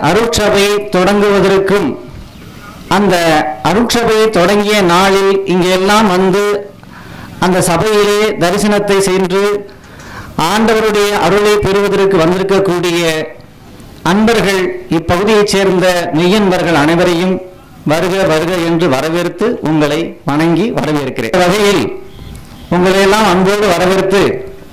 அருட்சபையை தொடங்குவதற்கும் அந்த அருட்சபையை தொடங்கிய நாளில் இங்கெல்லாம் வந்து அந்த சபையிலே தரிசனத்தை சென்று ஆண்டவருடைய அருளை பெறுவதற்கு வந்திருக்கக்கூடிய அன்பர்கள் இப்பகுதியைச் சேர்ந்த மெய்யன்பர்கள் அனைவரையும் வருக வருக என்று வரவேற்று உங்களை வணங்கி வரவேற்கிறேன் இந்த வகையில் உங்களை எல்லாம் அன்போடு வரவேற்று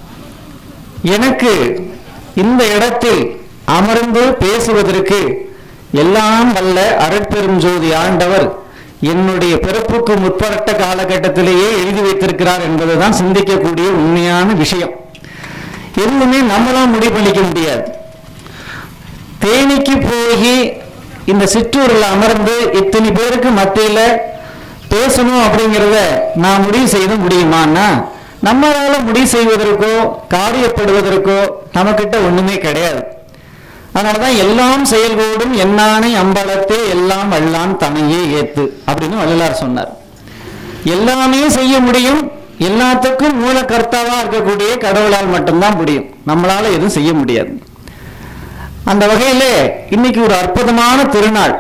எனக்கு இந்த இடத்தில் அமர்ந்து பேசுவதற்கு எல்லாம் வல்ல அருட்பெரும் ஜோதி ஆண்டவர் என்னுடைய பிறப்புக்கு முற்பட்ட காலகட்டத்திலேயே எழுதி வைத்திருக்கிறார் என்பதுதான் சிந்திக்கக்கூடிய உண்மையான விஷயம் எதுவுமே நம்மளாம் முடிவு பண்ணிக்க முடியாது தேனிக்கு போய் இந்த சிற்றூரில் அமர்ந்து இத்தனை பேருக்கு மத்தியில பேசணும் அப்படிங்கிறத நான் முடிவு செய்த முடியுமான்னா நம்மளால முடிவு செய்வதற்கோ காரியப்படுவதற்கோ நம்மக்கிட்ட ஒண்ணுமே கிடையாது அதனாலதான் எல்லாம் செயல்கூடும் என்னானை அம்பலத்தே எல்லாம் வல்லான் தனையே ஏத்து அப்படின்னு வள்ளலார் சொன்னார் எல்லாமே செய்ய முடியும் எல்லாத்துக்கும் மூல கர்த்தாவா இருக்கக்கூடிய கடவுளால் மட்டும்தான் முடியும் நம்மளால எதுவும் செய்ய முடியாது அந்த வகையிலே இன்னைக்கு ஒரு அற்புதமான திருநாள்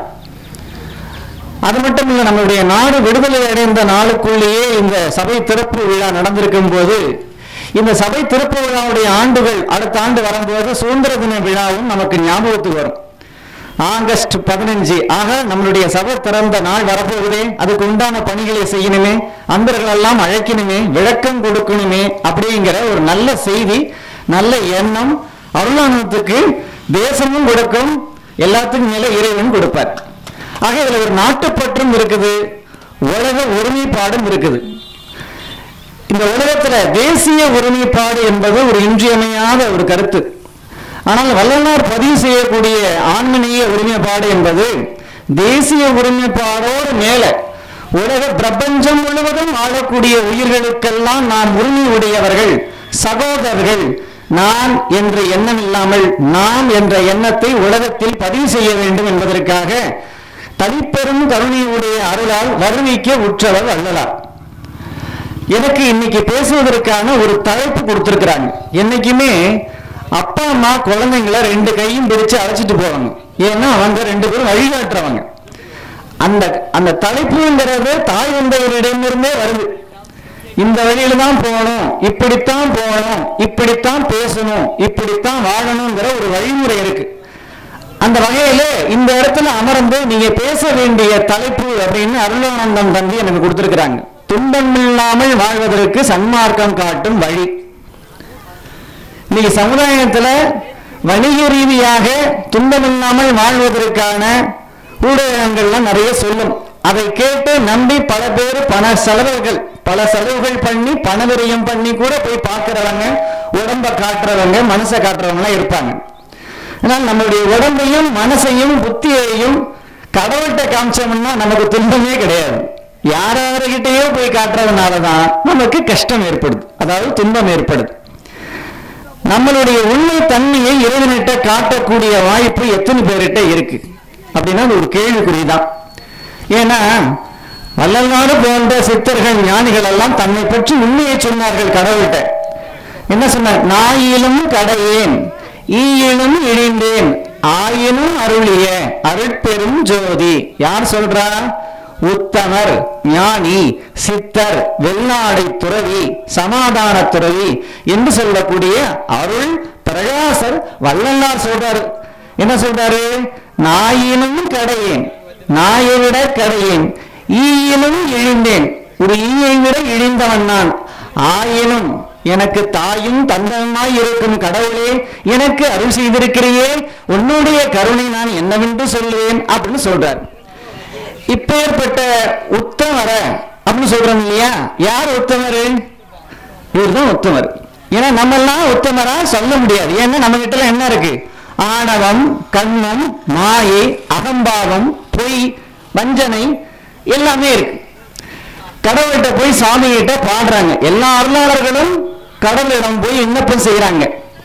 அது மட்டும் இல்ல நம்மளுடைய நாடு விடுதலை அடைந்த நாளுக்குள்ளேயே இந்த சபை திறப்பு விழா நடந்திருக்கும் போது இந்த சபை திறப்பு விழாவுடைய ஆண்டுகள் அடுத்த ஆண்டு வரும்போது சுதந்திர தின விழாவும் நமக்கு ஞாபகத்துக்கு வரும் ஆகஸ்ட் பதினஞ்சு ஆக நம்மளுடைய சபை திறந்த நாள் வரப்போகுதே அதுக்கு உண்டான பணிகளை செய்யணுமே அன்பர்கள் எல்லாம் அழைக்கணுமே விளக்கம் கொடுக்கணுமே அப்படிங்கிற ஒரு நல்ல செய்தி நல்ல எண்ணம் அருளானத்துக்கு தேசமும் கொடுக்கும் எல்லாத்துக்கும் மேல இறைவன் கொடுப்பார் ஆக இதுல ஒரு நாட்டுப்பற்றும் இருக்குது உலக ஒருமைப்பாடும் இருக்குது இந்த உலகத்துல தேசிய ஒருமைப்பாடு என்பது ஒரு இன்றியமையாத ஒரு கருத்து ஆனால் வள்ளலார் பதிவு செய்யக்கூடிய ஆன்மீக ஒருமைப்பாடு என்பது தேசிய ஒருமைப்பாடோடு மேல உலக பிரபஞ்சம் முழுவதும் ஆளக்கூடிய உயிர்களுக்கெல்லாம் நாம் உரிமை உடையவர்கள் சகோதரர்கள் நான் என்ற எண்ணம் இல்லாமல் நாம் என்ற எண்ணத்தை உலகத்தில் பதிவு செய்ய வேண்டும் என்பதற்காக தனிப்பெரும் கருணையுடைய அருளால் வருவிக்க உற்றவர் வள்ளலார் எனக்கு இன்னைக்கு பேசுவதற்கான ஒரு தலைப்பு கொடுத்திருக்கிறாங்க என்னைக்குமே அப்பா அம்மா குழந்தைங்களை ரெண்டு கையும் பிடிச்சு அழைச்சிட்டு போவாங்க ஏன்னா அவங்க ரெண்டு பேரும் வழிகாட்டுறவங்க அந்த அந்த தலைப்புங்கிறது தாய் தந்தையரிடமிருந்தே வருது இந்த வழியில தான் போகணும் இப்படித்தான் போகணும் இப்படித்தான் பேசணும் இப்படித்தான் வாழணுங்கிற ஒரு வழிமுறை இருக்கு அந்த வகையில இந்த இடத்துல அமர்ந்து நீங்க பேச வேண்டிய தலைப்பு அப்படின்னு அருளானந்தம் தம்பி எனக்கு கொடுத்திருக்கிறாங்க துன்பம் இல்லாமல் வாழ்வதற்கு சன்மார்க்கம் காட்டும் வழி இன்னைக்கு சமுதாயத்துல வணிக ரீதியாக துன்பமில்லாமல் வாழ்வதற்கான ஊடகங்கள்லாம் நிறைய சொல்லும் அதை கேட்டு நம்பி பல பேர் பண செலவுகள் பல செலவுகள் பண்ணி பண விரயம் பண்ணி கூட போய் பார்க்கிறவங்க உடம்ப காட்டுறவங்க மனசை காட்டுறவங்க எல்லாம் இருப்பாங்க ஆனால் நம்மளுடைய உடம்பையும் மனசையும் புத்தியையும் கடவுள்கிட்ட காமிச்சோம்னா நமக்கு துன்பமே கிடையாது யாராருகிட்டயோ போய் காட்டுறதுனாலதான் நமக்கு கஷ்டம் ஏற்படுது அதாவது துன்பம் ஏற்படுது நம்மளுடைய உண்மை தன்மையை இறைவனிட்ட காட்டக்கூடிய வாய்ப்பு எத்தனை பேர்கிட்ட இருக்கு அப்படின்னா அது ஒரு கேள்விக்குறிதான் ஏன்னா வள்ளலாறு போன்ற சித்தர்கள் ஞானிகள் எல்லாம் தன்னை பற்றி உண்மையை சொன்னார்கள் கடவுள்கிட்ட என்ன சொன்னார் நாயிலும் கடையேன் ஈயிலும் இழிந்தேன் ஆயினும் அருளிய அருட்பெரும் ஜோதி யார் சொல்றா உத்தமர் ஞானி சித்தர் வெள்ளாடை துறவி சமாதான துறவி என்று சொல்லக்கூடிய அருள் பிரகாசர் வள்ளலார் சொல்றாரு என்ன சொல்றாரு நாயினும் கடையேன் நாயை விட கடையேன் ஈயிலும் இழிந்தேன் ஒரு ஈயை விட இழிந்தவன் நான் ஆயினும் எனக்கு தாயும் தந்தமாய் இருக்கும் கடவுளே எனக்கு அருள் செய்திருக்கிறையே உன்னுடைய கருணை நான் என்னவென்று சொல்லுவேன் அப்படின்னு சொல்றார் இப்பேற்பட்ட உத்தமர அப்படின்னு சொல்றோம் இல்லையா யார் உத்தமர் இவர்தான் உத்தமர் ஏன்னா நம்ம எல்லாம் உத்தமரா சொல்ல முடியாது ஏன்னா நம்ம கிட்ட என்ன இருக்கு ஆணவம் கண்மம் மாயை அகம்பாவம் பொய் வஞ்சனை எல்லாமே இருக்கு கடவுள்கிட்ட போய் சாமி கிட்ட பாடுறாங்க எல்லா அருளாளர்களும் கடவுளிடம் போய் விண்ணப்பம் செய்யறாங்க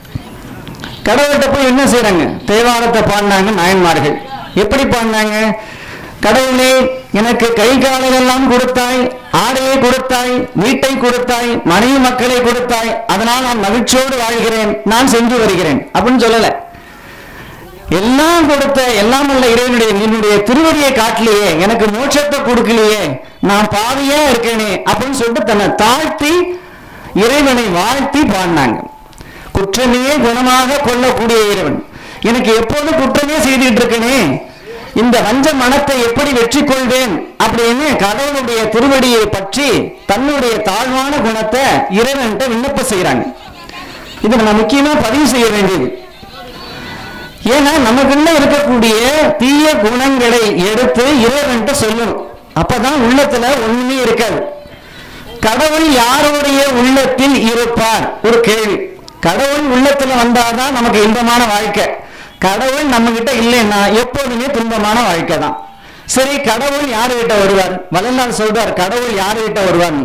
கடவுள்கிட்ட போய் என்ன செய்யறாங்க தேவாரத்தை பாடினாங்க நாயன்மார்கள் எப்படி பாடினாங்க கடவுளே எனக்கு கை காலையெல்லாம் கொடுத்தாய் ஆடையை கொடுத்தாய் வீட்டை கொடுத்தாய் மனைவி மக்களை கொடுத்தாய் அதனால் நான் மகிழ்ச்சியோடு வாழ்கிறேன் நான் செஞ்சு வருகிறேன் அப்படின்னு சொல்லல எல்லாம் கொடுத்த எல்லாம் உள்ள இறைவனுடைய என்னுடைய திருவடியை காட்டலையே எனக்கு மோட்சத்தை கொடுக்கலையே நான் பாவியா இருக்கேனே அப்படின்னு சொல்லிட்டு தன்னை தாழ்த்தி இறைவனை வாழ்த்தி பாடினாங்க குற்றமே குணமாக கொள்ளக்கூடிய இறைவன் எனக்கு எப்போது குற்றமே செய்துட்டு இருக்கனே இந்த வஞ்ச மனத்தை எப்படி வெற்றி கொள்வேன் அப்படின்னு கடவுளுடைய திருவடியை பற்றி தன்னுடைய தாழ்வான குணத்தை இறைவன்கிட்ட விண்ணப்பம் செய்யறாங்க இது நம்ம முக்கியமா பதிவு செய்ய வேண்டியது ஏன்னா நமக்குள்ள இருக்கக்கூடிய தீய குணங்களை எடுத்து இறைவன்கிட்ட சொல்லணும் அப்பதான் உள்ளத்துல ஒண்ணுமே இருக்காது கடவுள் யாருடைய உள்ளத்தில் இருப்பார் ஒரு கேள்வி கடவுள் உள்ளத்துல வந்தாதான் நமக்கு இன்பமான வாழ்க்கை கடவுள் நம்ம கிட்ட இல்லைன்னா எப்போதுமே துன்பமான வாழ்க்கை தான் சரி கடவுள் யாருகிட்ட வருவார் வள்ளலார் சொல்றார் கடவுள் யாருகிட்ட வருவார்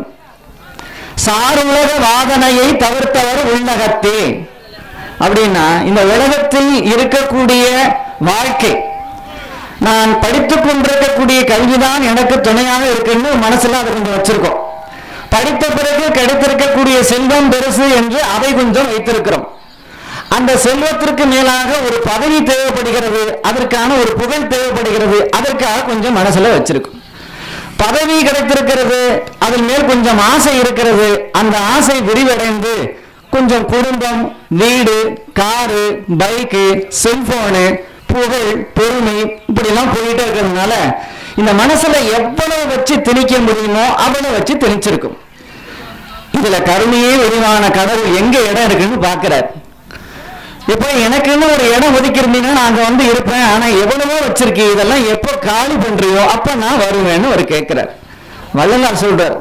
சாருலக வாதனையை தவிர்த்தவர் உள்ளகத்தே அப்படின்னா இந்த உலகத்தில் இருக்கக்கூடிய வாழ்க்கை நான் படித்துக் கொண்டிருக்கக்கூடிய கல்விதான் எனக்கு துணையாக இருக்குன்னு மனசுல அதை கொஞ்சம் வச்சிருக்கோம் படித்த பிறகு கிடைத்திருக்கக்கூடிய செல்வம் பெருசு என்று அதை கொஞ்சம் வைத்திருக்கிறோம் அந்த செல்வத்திற்கு மேலாக ஒரு பதவி தேவைப்படுகிறது அதற்கான ஒரு புகழ் தேவைப்படுகிறது அதற்காக கொஞ்சம் மனசுல வச்சிருக்கும் பதவி கிடைத்திருக்கிறது அதன் மேல் கொஞ்சம் ஆசை இருக்கிறது அந்த ஆசை விரிவடைந்து கொஞ்சம் குடும்பம் வீடு காரு பைக்கு செல்போனு புகழ் பெருமை இப்படி எல்லாம் போயிட்டே இருக்கிறதுனால இந்த மனசுல எவ்வளவு வச்சு திணிக்க முடியுமோ அவ்வளவு வச்சு திணிச்சிருக்கும் இதுல கருணையே வடிவான கடவுள் எங்க இடம் இருக்குன்னு பாக்குறாரு இப்போ எனக்குன்னு ஒரு இடம் ஒதுக்கியிருந்தீங்கன்னா நான் அங்க வந்து இருப்பேன் ஆனா எவ்வளவோ வச்சிருக்கீ இதெல்லாம் எப்போ காலி பண்றியோ அப்ப நான் வருவேன்னு அவர் கேட்கிறார் வள்ளலார் சொல்றார்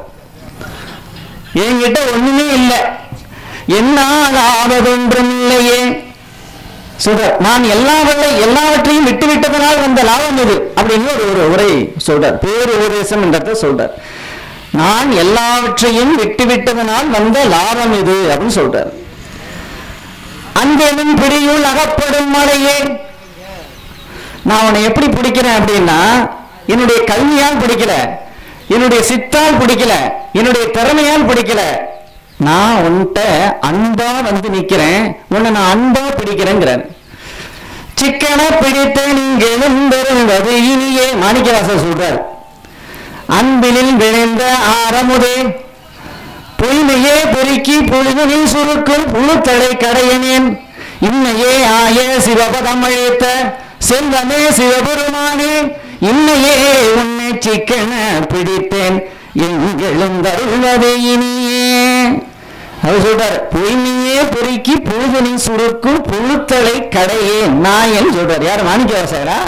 என்கிட்ட ஒண்ணுமே இல்லை என்னால் ஆவதொன்றும் இல்லையே சொல்றார் நான் எல்லாவற்றை எல்லாவற்றையும் விட்டு விட்டதனால் வந்த லாபம் இது அப்படின்னு ஒரு ஒரு உரை சொல்றார் பேரு உபதேசம் என்றத சொல்றார் நான் எல்லாவற்றையும் விட்டு விட்டதனால் வந்த லாபம் இது அப்படின்னு சொல்றார் அன்பெனும் பிடியுள் அகப்படும் மலையே நான் உன்னை எப்படி பிடிக்கிறேன் அப்படின்னா என்னுடைய கல்வியால் பிடிக்கல என்னுடைய சித்தால் பிடிக்கல என்னுடைய திறமையால் பிடிக்கல நான் உன்கிட்ட அன்பா வந்து நிக்கிறேன் உன்னை நான் அன்பா பிடிக்கிறேங்கிறேன் சிக்கன பிடித்த நீங்கள் எழுந்திருந்தது இனியே மாணிக்கவாசர் சொல்றார் அன்பினில் விளைந்த ஆரமுதே பொய்மையே பெருக்கி பொழுதனில் சுருக்கும் புழுத்தடை கடையனேன் இன்னையே ஆய சிவபதம் அழைத்த செல்வமே சிவபெருமானே இன்னையே உன்னை சிக்கன பிடித்தேன் எங்களும் தருவது இனியே அவர் சொல்றார் பொய்மையே பெருக்கி பொழுதனில் சுருக்கும் புழுத்தலை கடையே நாயன் சொல்றார் யார் மாணிக்கவாசகரா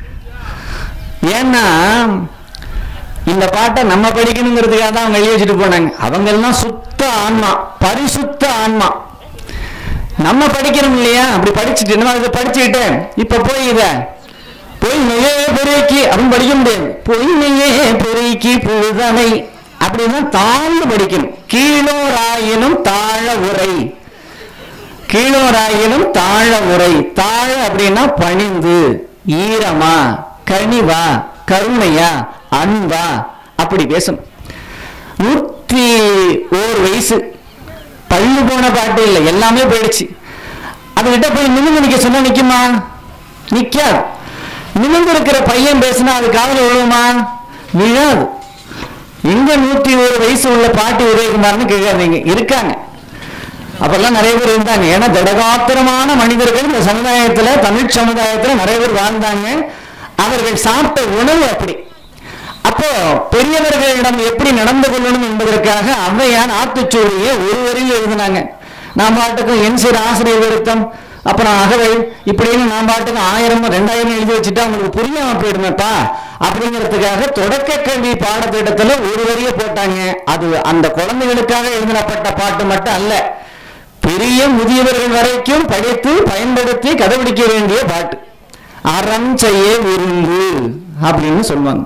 ஏன்னா இந்த பாட்டை நம்ம படிக்கணுங்கிறதுக்காக தான் அவங்க எழுதி வச்சுட்டு போனாங்க அவங்க எல்லாம் சுத்த ஆன்மா பரிசுத்த ஆன்மா நம்ம படிக்கிறோம் இல்லையா அப்படி படிச்சுட்டு நம்ம இதை படிச்சுக்கிட்டேன் இப்ப போய் இத பொய்மையே பெருக்கி அப்படின்னு படிக்க முடியாது பொய்மையே பெருக்கி புழுதனை அப்படின்னு தாழ்ந்து படிக்கணும் கீழோராயினும் தாழ உரை கீழோராயினும் தாழ உரை தாழ அப்படின்னா பணிந்து ஈரமா கனிவா கருணையா அன்பா அப்படி பேசணும் நூத்தி ஓர் வயசு பள்ளு போன பாட்டு இல்லை எல்லாமே போயிடுச்சு அதுகிட்ட போய் நிமிந்து நிக்க சொன்னா நிக்குமா நிக்காது நிமிந்து இருக்கிற பையன் பேசினா அது காதல விழுவுமா விழாது எங்க நூத்தி ஒரு வயசு உள்ள பாட்டி உதயகுமார்னு கேட்காதீங்க இருக்காங்க அப்பெல்லாம் நிறைய பேர் இருந்தாங்க ஏன்னா திடகாத்திரமான மனிதர்கள் இந்த சமுதாயத்துல தமிழ் சமுதாயத்துல நிறைய பேர் வாழ்ந்தாங்க அவர்கள் சாப்பிட்ட உணவு அப்படி அப்போ பெரியவர்களிடம் எப்படி நடந்து கொள்ளணும் என்பதற்காக ஔவையார் ஆத்துச்சூழியை ஒரு வரியில் எழுதினாங்க நாம் பாட்டுக்கும் என் சிறு ஆசிரியர் விருத்தம் அப்புறம் அகவை இப்படின்னு நான் பாட்டுக்கு ஆயிரம் ரெண்டாயிரம் எழுதி வச்சுட்டா உங்களுக்கு புரியாம போயிடுமேப்பா அப்படிங்கிறதுக்காக தொடக்க கல்வி பாடத்திட்டத்துல ஒரு வரிய போட்டாங்க அது அந்த குழந்தைகளுக்காக எழுதப்பட்ட பாட்டு மட்டும் அல்ல பெரிய முதியவர்கள் வரைக்கும் படித்து பயன்படுத்தி கடைபிடிக்க வேண்டிய பாட்டு அறம் செய்ய விரும்பு அப்படின்னு சொல்லுவாங்க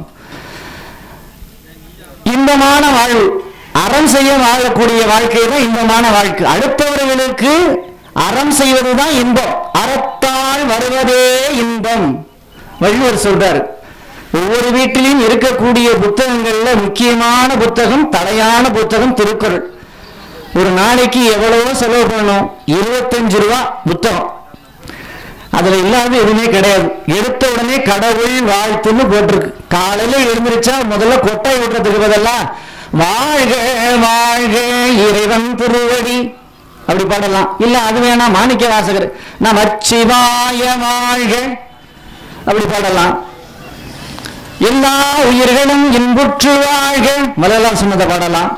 இன்பமான வாழ்வு அறம் செய்ய வாழக்கூடிய வாழ்க்கை தான் இன்பமான வாழ்க்கை அடுத்தவர்களுக்கு அறம் செய்வதுதான் இன்பம் அறத்தால் வருவதே இன்பம் வள்ளுவர் சொல்றாரு ஒவ்வொரு வீட்டிலையும் இருக்கக்கூடிய புத்தகங்கள்ல முக்கியமான புத்தகம் தலையான புத்தகம் திருக்குறள் ஒரு நாளைக்கு எவ்வளவோ செலவு பண்ணணும் இருபத்தஞ்சு ரூபா புத்தகம் அதுல இல்லாத எதுவுமே கிடையாது எடுத்த உடனே கடவுள் வாழ்த்துன்னு போட்டிருக்கு காலையில எழுந்திருச்சா முதல்ல கொட்டை விடுறதுக்கு பதிலா வாழ்க வாழ்க இறைவன் திருவடி அப்படி பாடலாம் இல்ல அது வேணாம் மாணிக்க வாசகர் நமச்சிவாய வாழ்க அப்படி பாடலாம் எல்லா உயிர்களும் இன்புற்று வாழ்க முதல்ல சொன்னதை பாடலாம்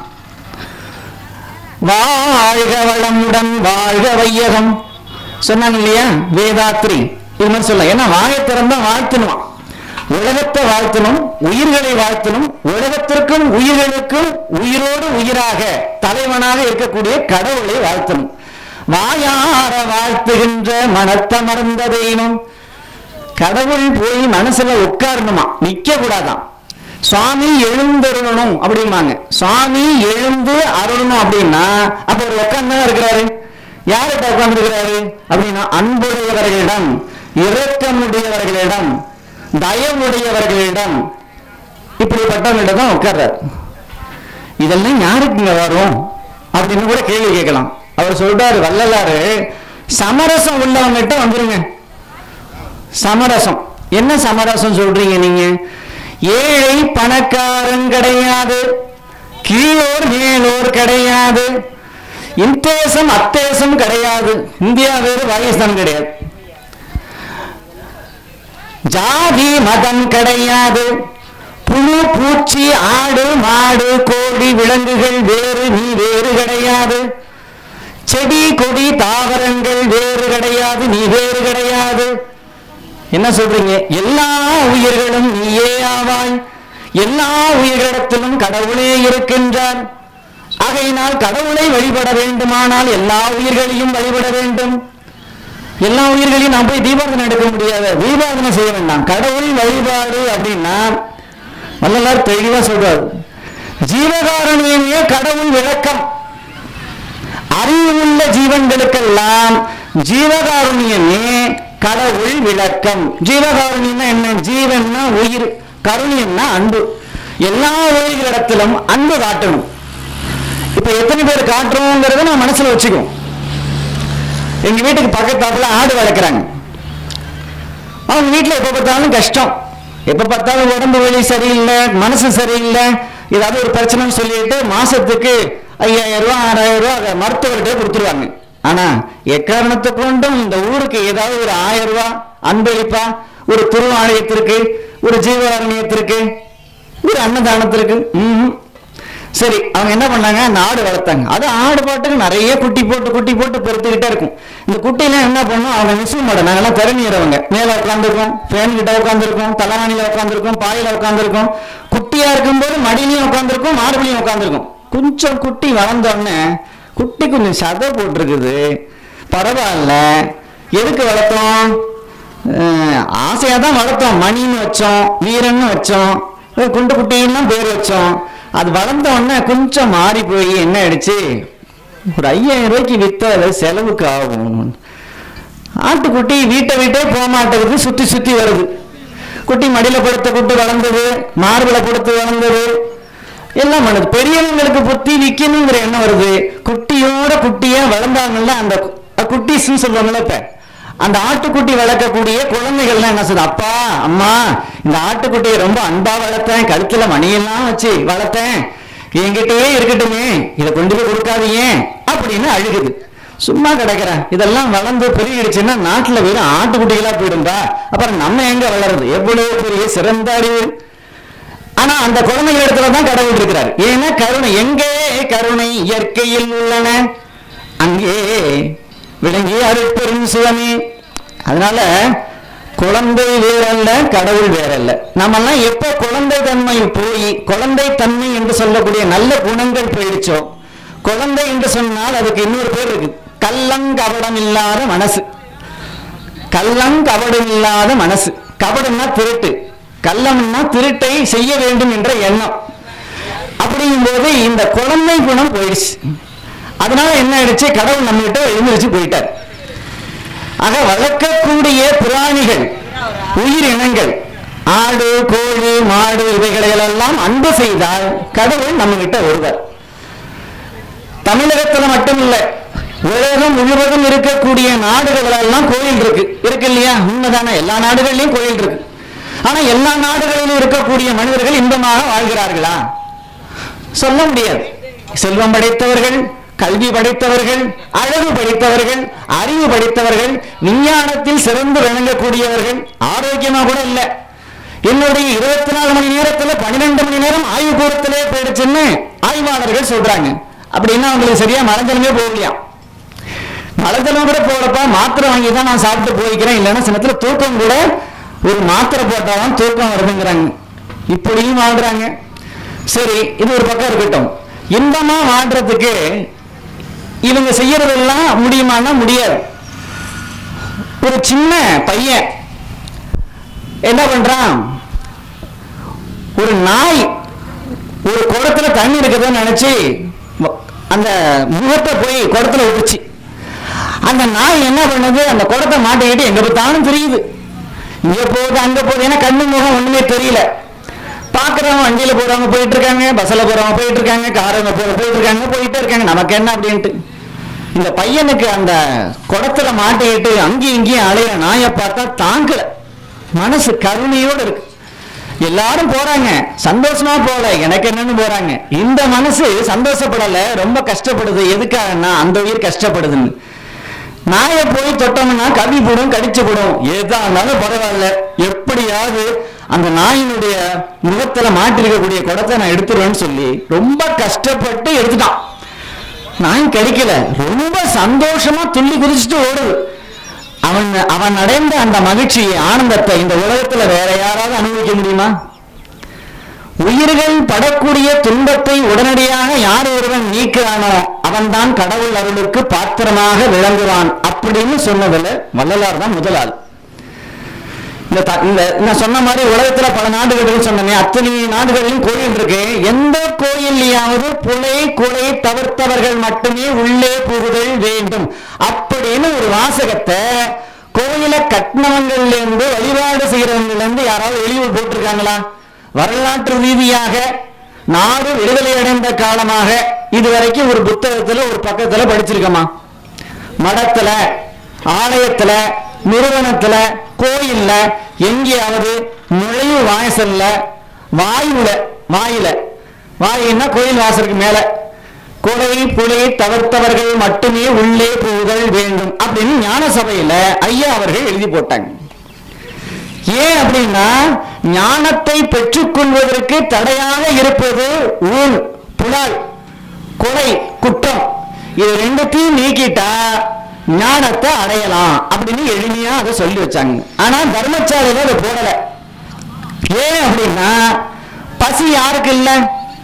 வாழ்க வளமுடன் வாழ்க வையகம் சொன்னாங்க இல்லையா வேதாத்ரி இது மாதிரி சொல்ல ஏன்னா வாயை திறந்தா வாழ்த்தணும் உலகத்தை வாழ்த்தணும் உயிர்களை வாழ்த்தணும் உலகத்திற்கும் உயிர்களுக்கும் உயிரோடு உயிராக தலைவனாக இருக்கக்கூடிய கடவுளை வாழ்த்தணும் வாயார வாழ்த்துகின்ற மனத்தமர்ந்த தெய்வம் கடவுள் போய் மனசுல உட்காரணுமா நிக்க கூடாதாம் சுவாமி எழுந்தருளணும் அப்படிம்பாங்க சுவாமி எழுந்து அருளணும் அப்படின்னா அப்ப ஒரு உட்கார்ந்து இருக்கிறாரு யார்கிட்ட உட்கார்ந்து இருக்கிறாரு அப்படின்னா அன்புடையவர்களிடம் இரக்கமுடையவர்களிடம் தயவுடையவர்களிடம் இப்படிப்பட்டவங்களிடம் தான் உட்கார்றாரு இதெல்லாம் யாருக்குங்க வரும் அப்படின்னு கூட கேள்வி கேட்கலாம் அவர் சொல்றாரு வள்ளலாரு சமரசம் உள்ளவங்ககிட்ட வந்துருங்க சமரசம் என்ன சமரசம் சொல்றீங்க நீங்க ஏழை பணக்காரன் கிடையாது கீழோர் மேலோர் கிடையாது இத்தேசம் அத்தேசம் கிடையாது இந்தியா வேறு பாகிஸ்தான் கிடையாது ஜாதி மதம் கிடையாது புழு பூச்சி ஆடு மாடு கோழி விலங்குகள் வேறு நீ வேறு கிடையாது செடி கொடி தாவரங்கள் வேறு கிடையாது நீ வேறு கிடையாது என்ன சொல்றீங்க எல்லா உயிர்களும் நீயே ஆவாய் எல்லா உயிர்களிடத்திலும் கடவுளே இருக்கின்றார் ஆகையினால் கடவுளை வழிபட வேண்டுமானால் எல்லா உயிர்களையும் வழிபட வேண்டும் எல்லா உயிர்களையும் நான் போய் தீபாவளி எடுக்க முடியாது தீபாவளி செய்ய வேண்டாம் கடவுள் வழிபாடு அப்படின்னா வள்ளலார் தெளிவா சொல்றாரு ஜீவகாரணியே கடவுள் விளக்கம் அறிவுள்ள ஜீவன்களுக்கெல்லாம் ஜீவகாருண்யமே கடவுள் விளக்கம் ஜீவகாருண்யம்னா என்ன ஜீவன்னா உயிர் கருணியம்னா அன்பு எல்லா உயிர்களிடத்திலும் அன்பு காட்டணும் இப்ப எத்தனை பேர் காட்டுறோங்கிறத நான் மனசுல வச்சுக்குவோம் எங்க வீட்டுக்கு பக்கத்தாப்புல ஆடு வளர்க்குறாங்க அவங்க வீட்டுல எப்ப பார்த்தாலும் கஷ்டம் எப்ப பார்த்தாலும் உடம்பு வலி சரியில்லை மனசு சரியில்லை ஏதாவது ஒரு பிரச்சனைன்னு சொல்லிட்டு மாசத்துக்கு ஐயாயிரம் ரூபாய் ஆறாயிரம் ரூபாய் அதை மருத்துவர்கிட்ட கொடுத்துருவாங்க ஆனா எக்காரணத்தை கொண்டும் இந்த ஊருக்கு ஏதாவது ஒரு ஆயிரம் ரூபாய் அன்பளிப்பா ஒரு திருவாலயத்திற்கு ஒரு ஜீவாரண்யத்திற்கு ஒரு அன்னதானத்திற்கு ம்ஹும். சரி அவங்க என்ன பண்ணாங்க அந்த ஆடு வளர்த்தாங்க அது ஆடு பாட்டுக்கு நிறைய குட்டி போட்டு குட்டி போட்டு பொறுத்துக்கிட்டே இருக்கும் இந்த குட்டிலாம் என்ன பண்ணும் அவங்க மிஸ்யூம் மாட நாங்கெல்லாம் திறமையிறவங்க மேல உட்காந்துருக்கோம் ஃபேன் கிட்ட உட்காந்துருக்கோம் தலைவாணியில உட்காந்துருக்கோம் பாயில உட்காந்துருக்கோம் குட்டியா இருக்கும்போது மடியிலையும் உட்காந்துருக்கோம் மார்பிலையும் உட்காந்துருக்கோம் கொஞ்சம் குட்டி வளர்ந்த உடனே குட்டி கொஞ்சம் சதை போட்டிருக்குது பரவாயில்ல எதுக்கு வளர்த்தோம் அஹ் ஆசையா தான் வளர்த்தோம் மணின்னு வச்சோம் வீரன்னு வச்சோம் அஹ் குண்டு குட்டின்னு பேர் வச்சோம் அது வளர்ந்த உடனே கொஞ்சம் மாறி போய் என்ன ஆயிடுச்சு ஒரு ஐயாயிரம் ரூபாய்க்கு வித்த அது செலவுக்கு ஆகும் ஆட்டுக்குட்டி வீட்டை விட்டே போக மாட்டேங்குது சுத்தி சுத்தி வருது குட்டி மடியில படுத்த குட்டி வளர்ந்தது மார்பிள படுத்து வளர்ந்தது எல்லாம் பண்ணுது பெரியவங்களுக்கு புத்தி விக்கணுங்கிற எண்ணம் வருது குட்டியோட குட்டியா வளர்ந்தாங்கல்ல அந்த குட்டிஸ்ன்னு சொல்லுவாங்கல்ல இப்ப அந்த ஆட்டுக்குட்டி வளர்க்கக்கூடிய குழந்தைகள்லாம் என்ன சொல்லுது அப்பா அம்மா இந்த ஆட்டுக்குட்டியை ரொம்ப அன்பா வளர்த்தேன் கழுத்துல மணியெல்லாம் வச்சு வளர்த்தேன் என்கிட்டயே இருக்கட்டுமே இதை கொண்டு போய் கொடுக்காதீங்க அப்படின்னு அழுகுது சும்மா கிடக்குறேன் இதெல்லாம் வளர்ந்து பெருகிடுச்சுன்னா நாட்டுல வெறும் ஆட்டுக்குட்டிகளா போயிடும்பா அப்புறம் நம்ம எங்க வளருது எவ்வளவு பெரிய சிறந்த அறிவு ஆனா அந்த குழந்தைகள் இடத்துல தான் கடவுள் இருக்கிறார் ஏன்னா கருணை எங்கே கருணை இயற்கையில் உள்ளன அங்கே விளங்கி அருட்பெரும் சிவமே அதனால குழந்தை வேறல்ல கடவுள் வேறல்ல நம்மெல்லாம் எப்போ குழந்தை தன்மை போய் குழந்தை தன்மை என்று சொல்லக்கூடிய நல்ல குணங்கள் போயிடுச்சோ குழந்தை என்று சொன்னால் அதுக்கு இன்னொரு பேர் இருக்கு கள்ளங்கபடம் இல்லாத மனசு கள்ளங்கபடம் இல்லாத மனசு கபடம்னா திருட்டு கள்ளம்னா திருட்டை செய்ய வேண்டும் என்ற எண்ணம் அப்படிங்கும்போது இந்த குழந்தை குணம் போயிடுச்சு அதனால என்ன ஆயிடுச்சு கடவுள் நம்ம கிட்ட எழுந்திருச்சு போயிட்டார் ஆக வளர்க்கக்கூடிய பிராணிகள் உயிரினங்கள் ஆடு கோழி மாடு இவைகளையெல்லாம் அன்பு செய்தால் கடவுள் நம்ம கிட்ட வருவார் தமிழகத்துல மட்டும் இல்ல உலகம் முழுவதும் இருக்கக்கூடிய நாடுகள் எல்லாம் கோயில் இருக்கு இருக்கு இல்லையா உண்மைதானே எல்லா நாடுகள்லயும் கோயில் இருக்கு ஆனா எல்லா நாடுகளிலும் இருக்கக்கூடிய மனிதர்கள் இன்பமாக வாழ்கிறார்களா சொல்ல முடியாது செல்வம் படைத்தவர்கள் கல்வி படைத்தவர்கள் அழகு படைத்தவர்கள் அறிவு படைத்தவர்கள் விஞ்ஞானத்தில் சிறந்து விளங்கக்கூடியவர்கள் ஆரோக்கியமா கூட இல்ல என்னுடைய இருபத்தி நாலு மணி நேரத்துல பன்னிரெண்டு மணி நேரம் ஆய்வு கூடத்திலே போயிடுச்சுன்னு ஆய்வாளர்கள் சொல்றாங்க அப்படின்னா அவங்களுக்கு சரியா மறைஞ்சலுமே போகலையாம் மலஜலம் கூட போறப்ப மாத்திரை வாங்கி தான் நான் சாப்பிட்டு போய்க்கிறேன் இல்லைன்னா சில நேரத்துல தூக்கம் கூட ஒரு மாத்திரை போட்டாதான் தூக்கம் வருதுங்கிறாங்க இப்படியும் வாழ்றாங்க சரி இது ஒரு பக்கம் இருக்கட்டும் இன்பமா வாழ்றதுக்கு இவங்க செய்யறதெல்லாம் முடியுமான்னா முடியாது ஒரு சின்ன பையன் என்ன பண்றான் ஒரு நாய் ஒரு குடத்துல தண்ணி இருக்குதுன்னு நினைச்சு வ- அந்த முகத்தை போய் குடத்துல விட்டுச்சு அந்த நாய் என்ன பண்ணுது அந்த குடத்தை மாட்டிக்கிட்டு எங்க பார்த்தாலும் தெரியுது இங்க போகுது அங்க போகுது ஏன்னா கண்ணு முகம் ஒண்ணுமே தெரியல பாக்குறவங்க வண்டியில போறவங்க போயிட்டு இருக்காங்க பஸ்ல போறவங்க போயிட்டு இருக்காங்க காரங்க போற போயிட்டு இருக்காங்க போயிட்டே இருக்காங்க நமக்கு என்ன அப்படின்ட்டு இந்த பையனுக்கு அந்த குடத்துல மாட்டிக்கிட்டு அங்கேயும் இங்கேயும் அலையிற நாயை பார்த்தா தாங்கல மனசு கருணையோடு இருக்கு எல்லாரும் போறாங்க சந்தோஷமா போல எனக்கு என்னன்னு போறாங்க இந்த மனசு சந்தோஷப்படல ரொம்ப கஷ்டப்படுது எதுக்காகன்னா அந்த உயிர் கஷ்டப்படுதுன்னு நாயை போய் தொட்டோம்னா கவி போடும் கடிச்சு போடும் எதா இருந்தாலும் பரவாயில்ல எப்படியாவது அந்த நாயினுடைய முகத்துல மாட்டிருக்கக்கூடிய குடத்தை நான் எடுத்துருவேன்னு சொல்லி ரொம்ப கஷ்டப்பட்டு எடுத்துட்டான் நாய் கடிக்கல ரொம்ப சந்தோஷமா துள்ளி குதிச்சுட்டு ஓடுது அவன் அவன் அடைந்த அந்த மகிழ்ச்சி ஆனந்தத்தை இந்த உலகத்துல வேற யாராவது அனுபவிக்க முடியுமா உயிர்கள் படக்கூடிய துன்பத்தை உடனடியாக யார் ஒருவன் நீக்கிறானோ அவன்தான் கடவுள் அருளுக்கு பாத்திரமாக விளங்குவான் அப்படின்னு சொன்னதுல வள்ளலார் தான் முதல் ஆள் இந்த த- இந்த நான் சொன்ன மாதிரி உலகத்துல பல நாடுகள் சொன்னேன் அத்தனை நாடுகளிலும் கோயில் இருக்கு எந்த கோயில்லையாவது புலை குலை தவிர்த்தவர்கள் மட்டுமே உள்ளே புகுதல் வேண்டும் அப்படின்னு ஒரு வாசகத்தை கோயிலை கட்டினவங்கள்ல இருந்து வழிபாடு செய்யறவங்கல இருந்து யாராவது வெளியூர் போட்டிருக்காங்களா வரலாற்று ரீதியாக நாடு விடுதலை அடைந்த காலமாக இதுவரைக்கும் ஒரு புத்தகத்துல ஒரு பக்கத்துல படிச்சிருக்கமா மடத்துல ஆலயத்துல நிறுவனத்துல கோயில்ல எங்கேயாவது நுழைவு வாசல்ல வாயுல வாயில வாயின்னா கோயில் வாசலுக்கு மேல கொலை புலை தவிர்த்தவர்கள் மட்டுமே உள்ளே போதல் வேண்டும் அப்படின்னு ஞான சபையில ஐயா அவர்கள் எழுதி போட்டாங்க ஏன் அப்படின்னா ஞானத்தை பெற்றுக்கொள்வதற்கு தடையாக இருப்பது ஊன் புலால் கொலை குற்றம் இது ரெண்டுத்தையும் நீக்கிட்டா ஞானத்தை அடையலாம் அப்படின்னு எளிமையா அதை சொல்லி வச்சாங்க ஆனா தர்மச்சாலையில அதை போடல ஏன் அப்படின்னா பசி யாருக்கு இல்ல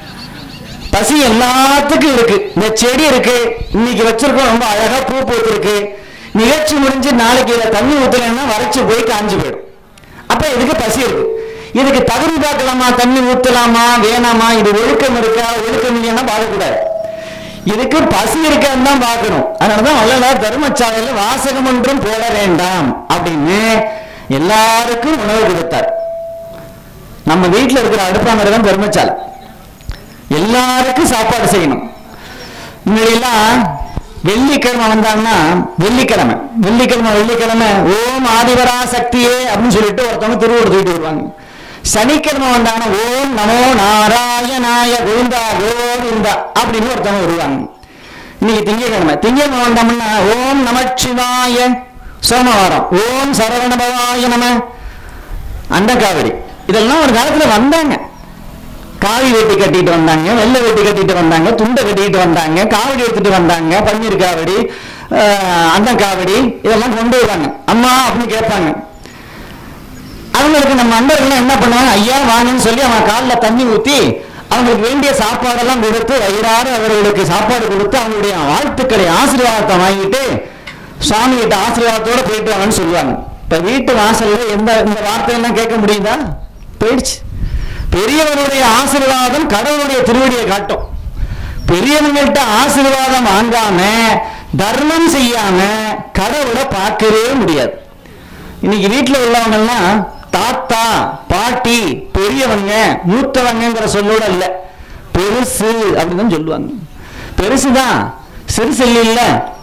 பசி எல்லாத்துக்கும் இருக்கு இந்த செடி இருக்கு இன்னைக்கு வச்சிருக்கோம் ரொம்ப அழகா பூ பூத்திருக்கு நிகழ்ச்சி முடிஞ்சு நாளைக்கு இதை தண்ணி ஊத்தலைன்னா வறட்சி போய் காஞ்சு போயிடும் அப்ப இதுக்கு பசி இருக்கு இதுக்கு தகுதி பார்க்கலாமா தண்ணி ஊத்தலாமா வேணாமா இது ஒழுக்கம் இருக்கா ஒழுக்கம் இல்லைன்னா பார்க்கக்கூடாது இதுக்கு பசி இருக்கான்னு தான் பார்க்கணும் அதனாலதான் வள்ளலார் தர்மச்சாலையில வாசகம் ஒன்றும் போட வேண்டாம் அப்படின்னு எல்லாருக்கும் உணவு கொடுத்தார் நம்ம வீட்டுல இருக்கிற அடுப்பாங்கிற தான் தர்மச்சாலை எல்லாருக்கும் சாப்பாடு செய்யணும் முன்னாடியெல்லாம் வெள்ளிக்கிழமை வந்தாங்கன்னா வெள்ளிக்கிழமை வெள்ளிக்கிழமை வெள்ளிக்கிழமை ஓம் ஆதிவரா சக்தியே அப்படின்னு சொல்லிட்டு ஒருத்தவங்க திருவோடு தூக்கிட்டு வருவாங்க சனிக்கிழமை வந்தாங்கன்னா ஓம் நமோ நாராயணாய கோவிந்தா கோவிந்தா அப்படின்னு ஒருத்தவங்க வருவாங்க இன்னைக்கு திங்கக்கிழமை திங்கக்கிழமை வந்தோம்னா ஓம் நமச்சிவாய சோமவாரம் ஓம் சரவணபவாய நம அந்த காவடி இதெல்லாம் ஒரு காலத்துல வந்தாங்க காவி வேட்டி கட்டிட்டு வந்தாங்க வெள்ளை வேட்டி கட்டிட்டு வந்தாங்க துண்டை கட்டிட்டு வந்தாங்க காவடி எடுத்துட்டு வந்தாங்க பன்னீர் காவடி ஆஹ், அந்த காவடி இதெல்லாம் கொண்டு வருவாங்க அம்மா அப்படின்னு கேட்பாங்க அவங்களுக்கு நம்ம அன்பர்கள் என்ன பண்ணுவாங்க ஐயா வாங்கன்னு சொல்லி அவங்க காலில் தண்ணி ஊத்தி அவங்களுக்கு வேண்டிய சாப்பாடெல்லாம் கொடுத்து வயிறார அவர்களுக்கு சாப்பாடு கொடுத்து அவங்களுடைய வாழ்த்துக்களை ஆசீர்வாதத்தை வாங்கிட்டு சுவாமி கிட்ட ஆசீர்வாதத்தோட போயிட்டு வாங்கன்னு சொல்லுவாங்க இப்ப வீட்டு வாசல்ல எந்த இந்த வார்த்தையெல்லாம் கேட்க முடியுதா போயிடுச்சு பெரியவருடைய ஆசீர்வாதம் கடவுளுடைய திருவடியை காட்டும் பெரியவங்கள்ட்ட ஆசீர்வாதம் வாங்காம தர்மம் செய்யாம கடவுளை பார்க்கவே முடியாது இன்னைக்கு வீட்டுல உள்ளவங்க எல்லாம் தாத்தா பாட்டி பெரியவங்க மூத்தவங்கங்கிற சொல்லோட இல்ல பெருசு அப்படின்னு தான் சொல்லுவாங்க பெருசுதான் சிறுசு இல்ல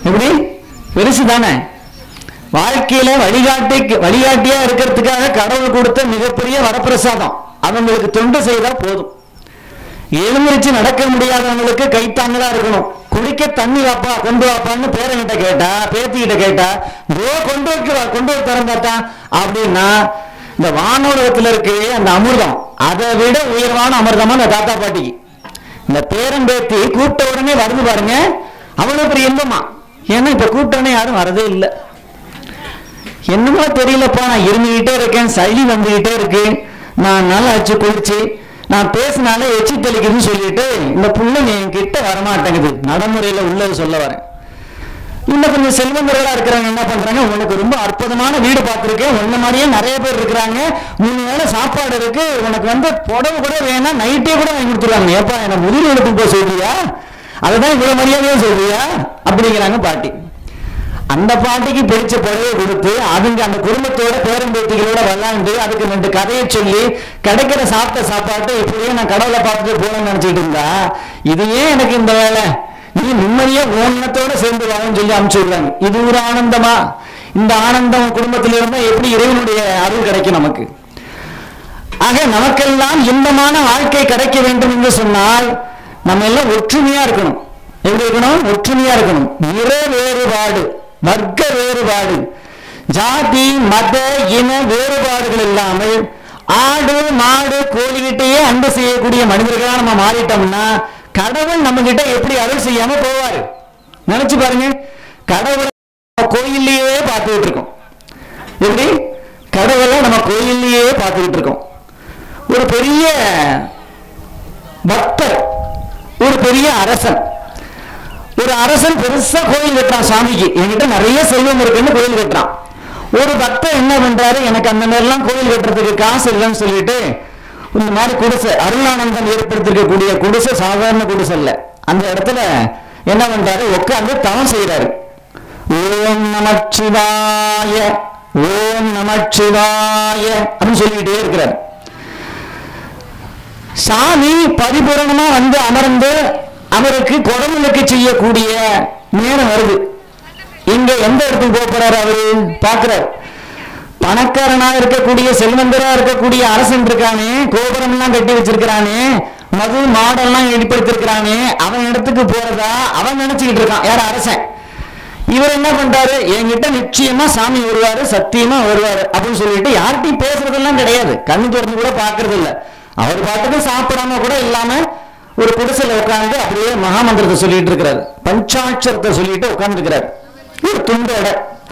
எப்படி பெருசு தானே வாழ்க்கையில வழிகாட்டி வழிகாட்டியா இருக்கிறதுக்காக கடவுள் கொடுத்த மிகப்பெரிய வரப்பிரசாதம் அவங்களுக்கு தொண்டு செய்தா போதும் எழுந்திருச்சு நடக்க முடியாதவங்களுக்கு கைத்தாங்களா இருக்கணும் குடிக்க தண்ணி வாப்பா கொண்டு வாப்பான்னு பேரங்கிட்ட கேட்டா பேத்திக்கிட்ட கேட்டா இதோ கொண்டு வைக்கிறா கொண்டு வந்து திறந்தாட்டா அப்படின்னா இந்த வானோலகத்துல இருக்கு அந்த அமிர்தம் அதை விட உயர்வான அமிர்தமா அந்த தாத்தா பாட்டிக்கு இந்த பேரன் பேத்தி கூப்பிட்ட உடனே வருது பாருங்க அவ்வளவு பெரிய இன்பமா ஏன்னா இப்ப கூப்பிட்ட உடனே யாரும் வரதே இல்லை என்னமோ தெரியலப்பா நான் இருமிக்கிட்டே இருக்கேன் சளி வந்துகிட்டே இருக்கு நான் நல்லா வச்சு குளிச்சு நான் பேசினாலே எச்சி தெளிக்குதுன்னு சொல்லிட்டு இந்த புள்ளைங்க என் கிட்ட வரமாட்டேங்குது நடைமுறையில உள்ளது சொல்ல வரேன் இன்னும் கொஞ்சம் செல்வந்தர்களா இருக்கிறவங்க என்ன பண்றாங்க உனக்கு ரொம்ப அற்புதமான வீடு பார்த்திருக்கேன் உன்ன மாதிரியே நிறைய பேர் இருக்கிறாங்க மூணு வேளை சாப்பாடு இருக்கு உனக்கு வந்து புடவை கூட வேணாம் நைட்டே கூட வாங்கி கொடுத்துருவாங்க ஏப்பா என்ன முதிர் எடுத்து போய் சொல்றியா அதுதான் இவ்வளவு மரியாதையா சொல்றியா அப்படிங்கிறாங்க பாட்டி அந்த பாட்டிக்கு பிடிச்ச புடவையை கொடுத்து அவங்க அந்த குடும்பத்தோட பேரம்பேத்திகளோட விளாண்டு அதுக்கு ரெண்டு கதையை சொல்லி கிடைக்கிற சாப்பிட்ட சாப்பாட்டு இப்படியே நான் கடவுளை பார்த்துட்டு போகணும்னு நினைச்சிட்டு இருந்தா இது ஏன் எனக்கு இந்த வேலை நீ நிம்மதியா ஓனத்தோட சேர்ந்து வாங்கன்னு சொல்லி அனுப்பிச்சு விடுறாங்க இது ஒரு ஆனந்தமா இந்த ஆனந்தம் குடும்பத்தில் இருந்தா எப்படி இறைவனுடைய அருள் கிடைக்கும் நமக்கு ஆக நமக்கெல்லாம் இன்பமான வாழ்க்கை கிடைக்க வேண்டும் என்று சொன்னால் நம்ம எல்லாம் ஒற்றுமையா இருக்கணும் எப்படி இருக்கணும் ஒற்றுமையா இருக்கணும் நிற வேறுபாடு வர்க்க வேறுபாடு ஜாதி மத இன வேறுபாடுகள் இல்லாமல் ஆடு மாடு கோழிகிட்டயே அன்பு செய்யக்கூடிய மனிதர்களா நம்ம மாறிட்டோம்னா கடவுள் நம்ம கிட்ட எப்படி அருள் செய்யாம போவாரு நினைச்சு பாருங்க கடவுளை நம்ம கோயில்லையே பார்த்துக்கிட்டு இருக்கோம் எப்படி கடவுளை நம்ம கோயில்லையே பார்த்துக்கிட்டு இருக்கோம் ஒரு பெரிய பக்தர் ஒரு பெரிய அரசன் ஒரு அரசன் பெருசா கோயில் கட்டுறான் சாமிக்கு என்கிட்ட நிறைய செல்வம் இருக்குன்னு கோயில் கட்டுறான் ஒரு பக்தர் என்ன பண்றாரு எனக்கு அந்த மாதிரிலாம் கோயில் கட்டுறதுக்கு காசு இல்லைன்னு சொல்லிட்டு இந்த மாதிரி குடிசை அருளானந்தம் ஏற்படுத்திருக்கக்கூடிய குடிசை சாதாரண குடிசை இல்ல அந்த இடத்துல என்ன பண்றாரு உட்கார்ந்து தவம் செய்யறாரு ஓம் நமச்சிவாய ஓம் நமச்சிவாய அப்படின்னு சொல்லிக்கிட்டே இருக்கிறார் சாமி பரிபூரணமா வந்து அமர்ந்து அவருக்கு குடமுழுக்கு செய்யக்கூடிய நேரம் வருது இங்க எந்த இடத்துக்கு போக போறாரு அவரு பாக்குறாரு பணக்காரனா இருக்கக்கூடிய செல்வந்தரா இருக்கக்கூடிய அரசன் இருக்கானே கோபுரம் எல்லாம் கட்டி வச்சிருக்கிறானே மது மாடெல்லாம் ஏற்படுத்திருக்கிறானே அவன் இடத்துக்கு போறதா அவன் நினைச்சுக்கிட்டு இருக்கான் யார் அரசன் இவர் என்ன பண்றாரு என்கிட்ட நிச்சயமா சாமி வருவாரு சத்தியமா வருவாரு அப்படின்னு சொல்லிட்டு யார்கிட்டயும் பேசுறதெல்லாம் கிடையாது கண்ணு திறந்து கூட பாக்குறது இல்ல அவர் பாட்டுக்கு சாப்பிடாம கூட இல்லாம ஒரு குடிசையில உட்கார்ந்து அப்படியே மகாமந்திரத்தை சொல்லிட்டு இருக்கிறாரு பஞ்சாட்சரத்தை சொல்லிட்டு உட்கார்ந்து இருக்கிறாரு ஒரு துண்டோட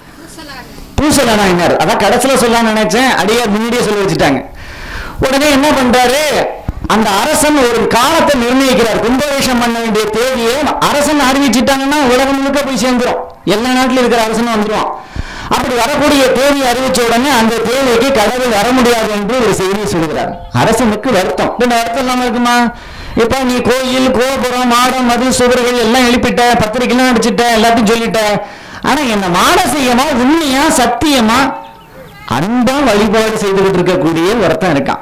பூசலானார் அதான் கடைசியில சொல்லலாம்னு நினைச்சேன் அடியார் முன்னாடியே சொல்லி வச்சுட்டாங்க உடனே என்ன பண்றாரு அந்த அரசன் ஒரு காலத்தை நிர்ணயிக்கிறார் கும்பாபிஷேகம் பண்ண வேண்டிய தேதியை அரசன் அறிவிச்சிட்டாங்கன்னா உலகம் முழுக்க போய் சேர்ந்துரும் எல்லா நாட்டிலும் இருக்கிற அரசனும் வந்துருவான் அப்படி வரக்கூடிய தேதி அறிவிச்ச உடனே அந்த தேதிக்கு கடவுள் வர முடியாது என்று ஒரு செய்தியை சொல்கிறார் அரசனுக்கு வருத்தம் இந்த வருத்தம் இல்லாம இருக்குமா இப்ப நீ கோயில் கோபுரம் மாடம் மது சுவர்கள் எல்லாம் எழுப்பிட்ட பத்திரிக்கைலாம் அடிச்சிட்ட எல்லாத்தையும் சொல்லிட்ட ஆனா என்ன மானசீகமா உண்மையா சத்தியமா அன்பா வழிபாடு செய்துகிட்டு இருக்கக்கூடிய ஒருத்தன் இருக்கான்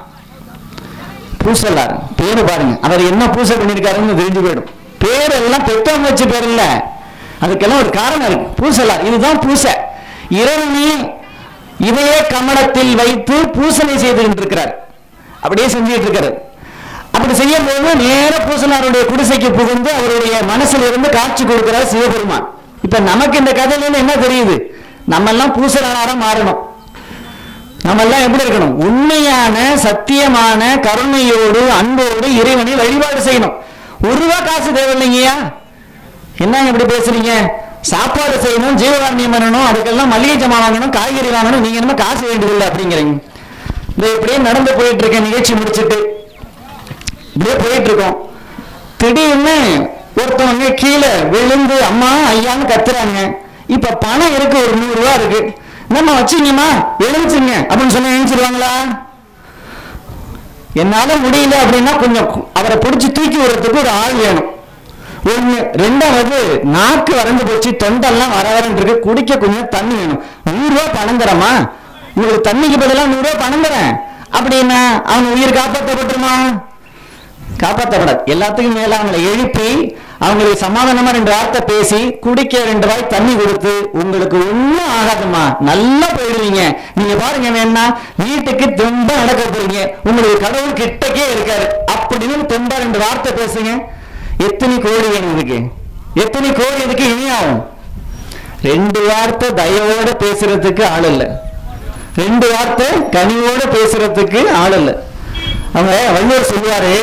பூசலார் பேரு பாருங்க அவர் என்ன பூசை பண்ணிருக்காருன்னு தெரிஞ்சு போயிடும் பேர் எல்லாம் பெத்தவங்க வச்ச பேர் இல்ல அதுக்கெல்லாம் ஒரு காரணம் இருக்கு பூசலார் இதுதான் பூசை இறைவனை இதய கமலத்தில் வைத்து பூசனை செய்து இருக்கிறார் அப்படியே செஞ்சுட்டு இருக்காரு அப்படி செய்யும் போது நேர பூசலாருடைய குடிசைக்கு புகுந்து அவருடைய மனசுல இருந்து காட்சி கொடுக்கிறார் சிவபெருமான் இப்ப நமக்கு இந்த கதையில இருந்து என்ன தெரியுது நம்ம எல்லாம் பூசலாரா மாறணும் நம்ம எல்லாம் எப்படி இருக்கணும் உண்மையான சத்தியமான கருணையோடு அன்போடு இறைவனை வழிபாடு செய்யணும் ஒரு ரூபா காசு தேவையில்லைங்கய்யா என்னங்க இப்படி பேசுறீங்க சாப்பாடு செய்யணும் ஜீவகாரண்யம் பண்ணணும் அதுக்கெல்லாம் மளிகை ஜாமான் வாங்கணும் காய்கறி வாங்கணும் நீங்க என்ன காசு வேண்டியதில்லை அப்படிங்கிறீங்க இந்த இப்படியே நடந்து போயிட்டு இருக்கேன் நிகழ்ச்சி முடிச்சிட்டு இப்படியே போயிட்டு இருக்கோம் திடீர்னு ஒருத்தவங்க கீழே விழுந்து அம்மா ஐயான்னு கத்துறாங்க இப்ப பணம் இருக்கு ஒரு நூறு ரூபா இருக்கு நம்ம வச்சுங்கம்மா எழுந்துச்சுங்க அப்படின்னு சொன்னா எழுந்துருவாங்களா என்னால முடியல அப்படின்னா கொஞ்சம் அவரை பிடிச்சி தூக்கி விடுறதுக்கு ஒரு ஆள் வேணும் ஒண்ணு ரெண்டாவது நாக்கு வறண்டு போச்சு தொண்டெல்லாம் வர வரன்னு இருக்கு குடிக்க கொஞ்சம் தண்ணி வேணும் நூறு ரூபாய் பணம் தரமா உங்களுக்கு தண்ணிக்கு பதிலாக நூறு ரூபாய் பணம் தரேன் அப்படின்னா அவன் உயிர் காப்பாற்றப்பட்டுருமா காப்பாற்றப்படாது எல்லாத்துக்கும் மேல அவங்களை எழுப்பி அவங்களுக்கு சமாதானமா ரெண்டு வார்த்தை பேசி குடிக்க ரெண்டு வாய் தண்ணி கொடுத்து உங்களுக்கு ஒண்ணும் ஆகாதுமா நல்லா போயிடுவீங்க நீங்க பாருங்க வேணா வீட்டுக்கு தெம்ப நடக்க போறீங்க உங்களுக்கு கடவுள் கிட்டக்கே இருக்காரு அப்படின்னு தெம்பா ரெண்டு வார்த்தை பேசுங்க எத்தனை கோடி வேணும் இதுக்கு எத்தனை கோடி இதுக்கு இனியாகும் ரெண்டு வார்த்தை தயவோட பேசுறதுக்கு ஆள் இல்லை ரெண்டு வார்த்தை கனிவோட பேசுறதுக்கு ஆள் இல்லை அவங்க வள்ளுவர் சொல்லுவாரு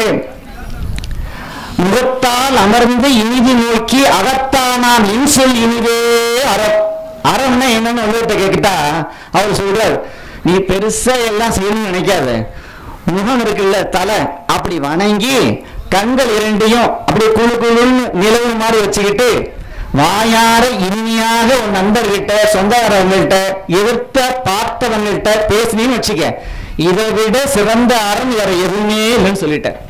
முகத்தால் அமர்ந்து இனிதி நோக்கி அகத்தானாம் இன்சொல் இனிதே அறம் அறம்னா என்னன்னு வள்ளுவர்கிட்ட கேட்கிட்டா அவர் சொல்றார் நீ பெருசா எல்லாம் செய்யணும்னு நினைக்காத முகம் இருக்குல்ல தலை அப்படி வணங்கி கண்கள் இரண்டையும் அப்படியே குழு குழுன்னு நிலவு மாதிரி வச்சுக்கிட்டு வாயார இனிமையாக உன் நண்பர்கிட்ட சொந்தக்காரவங்கள்ட்ட எதிர்த்த பார்த்தவங்கள்ட்ட பேசினீன்னு வச்சுக்க இதை விட சிறந்த அறம் வேற எதுவுமே இல்லைன்னு சொல்லிட்டேன்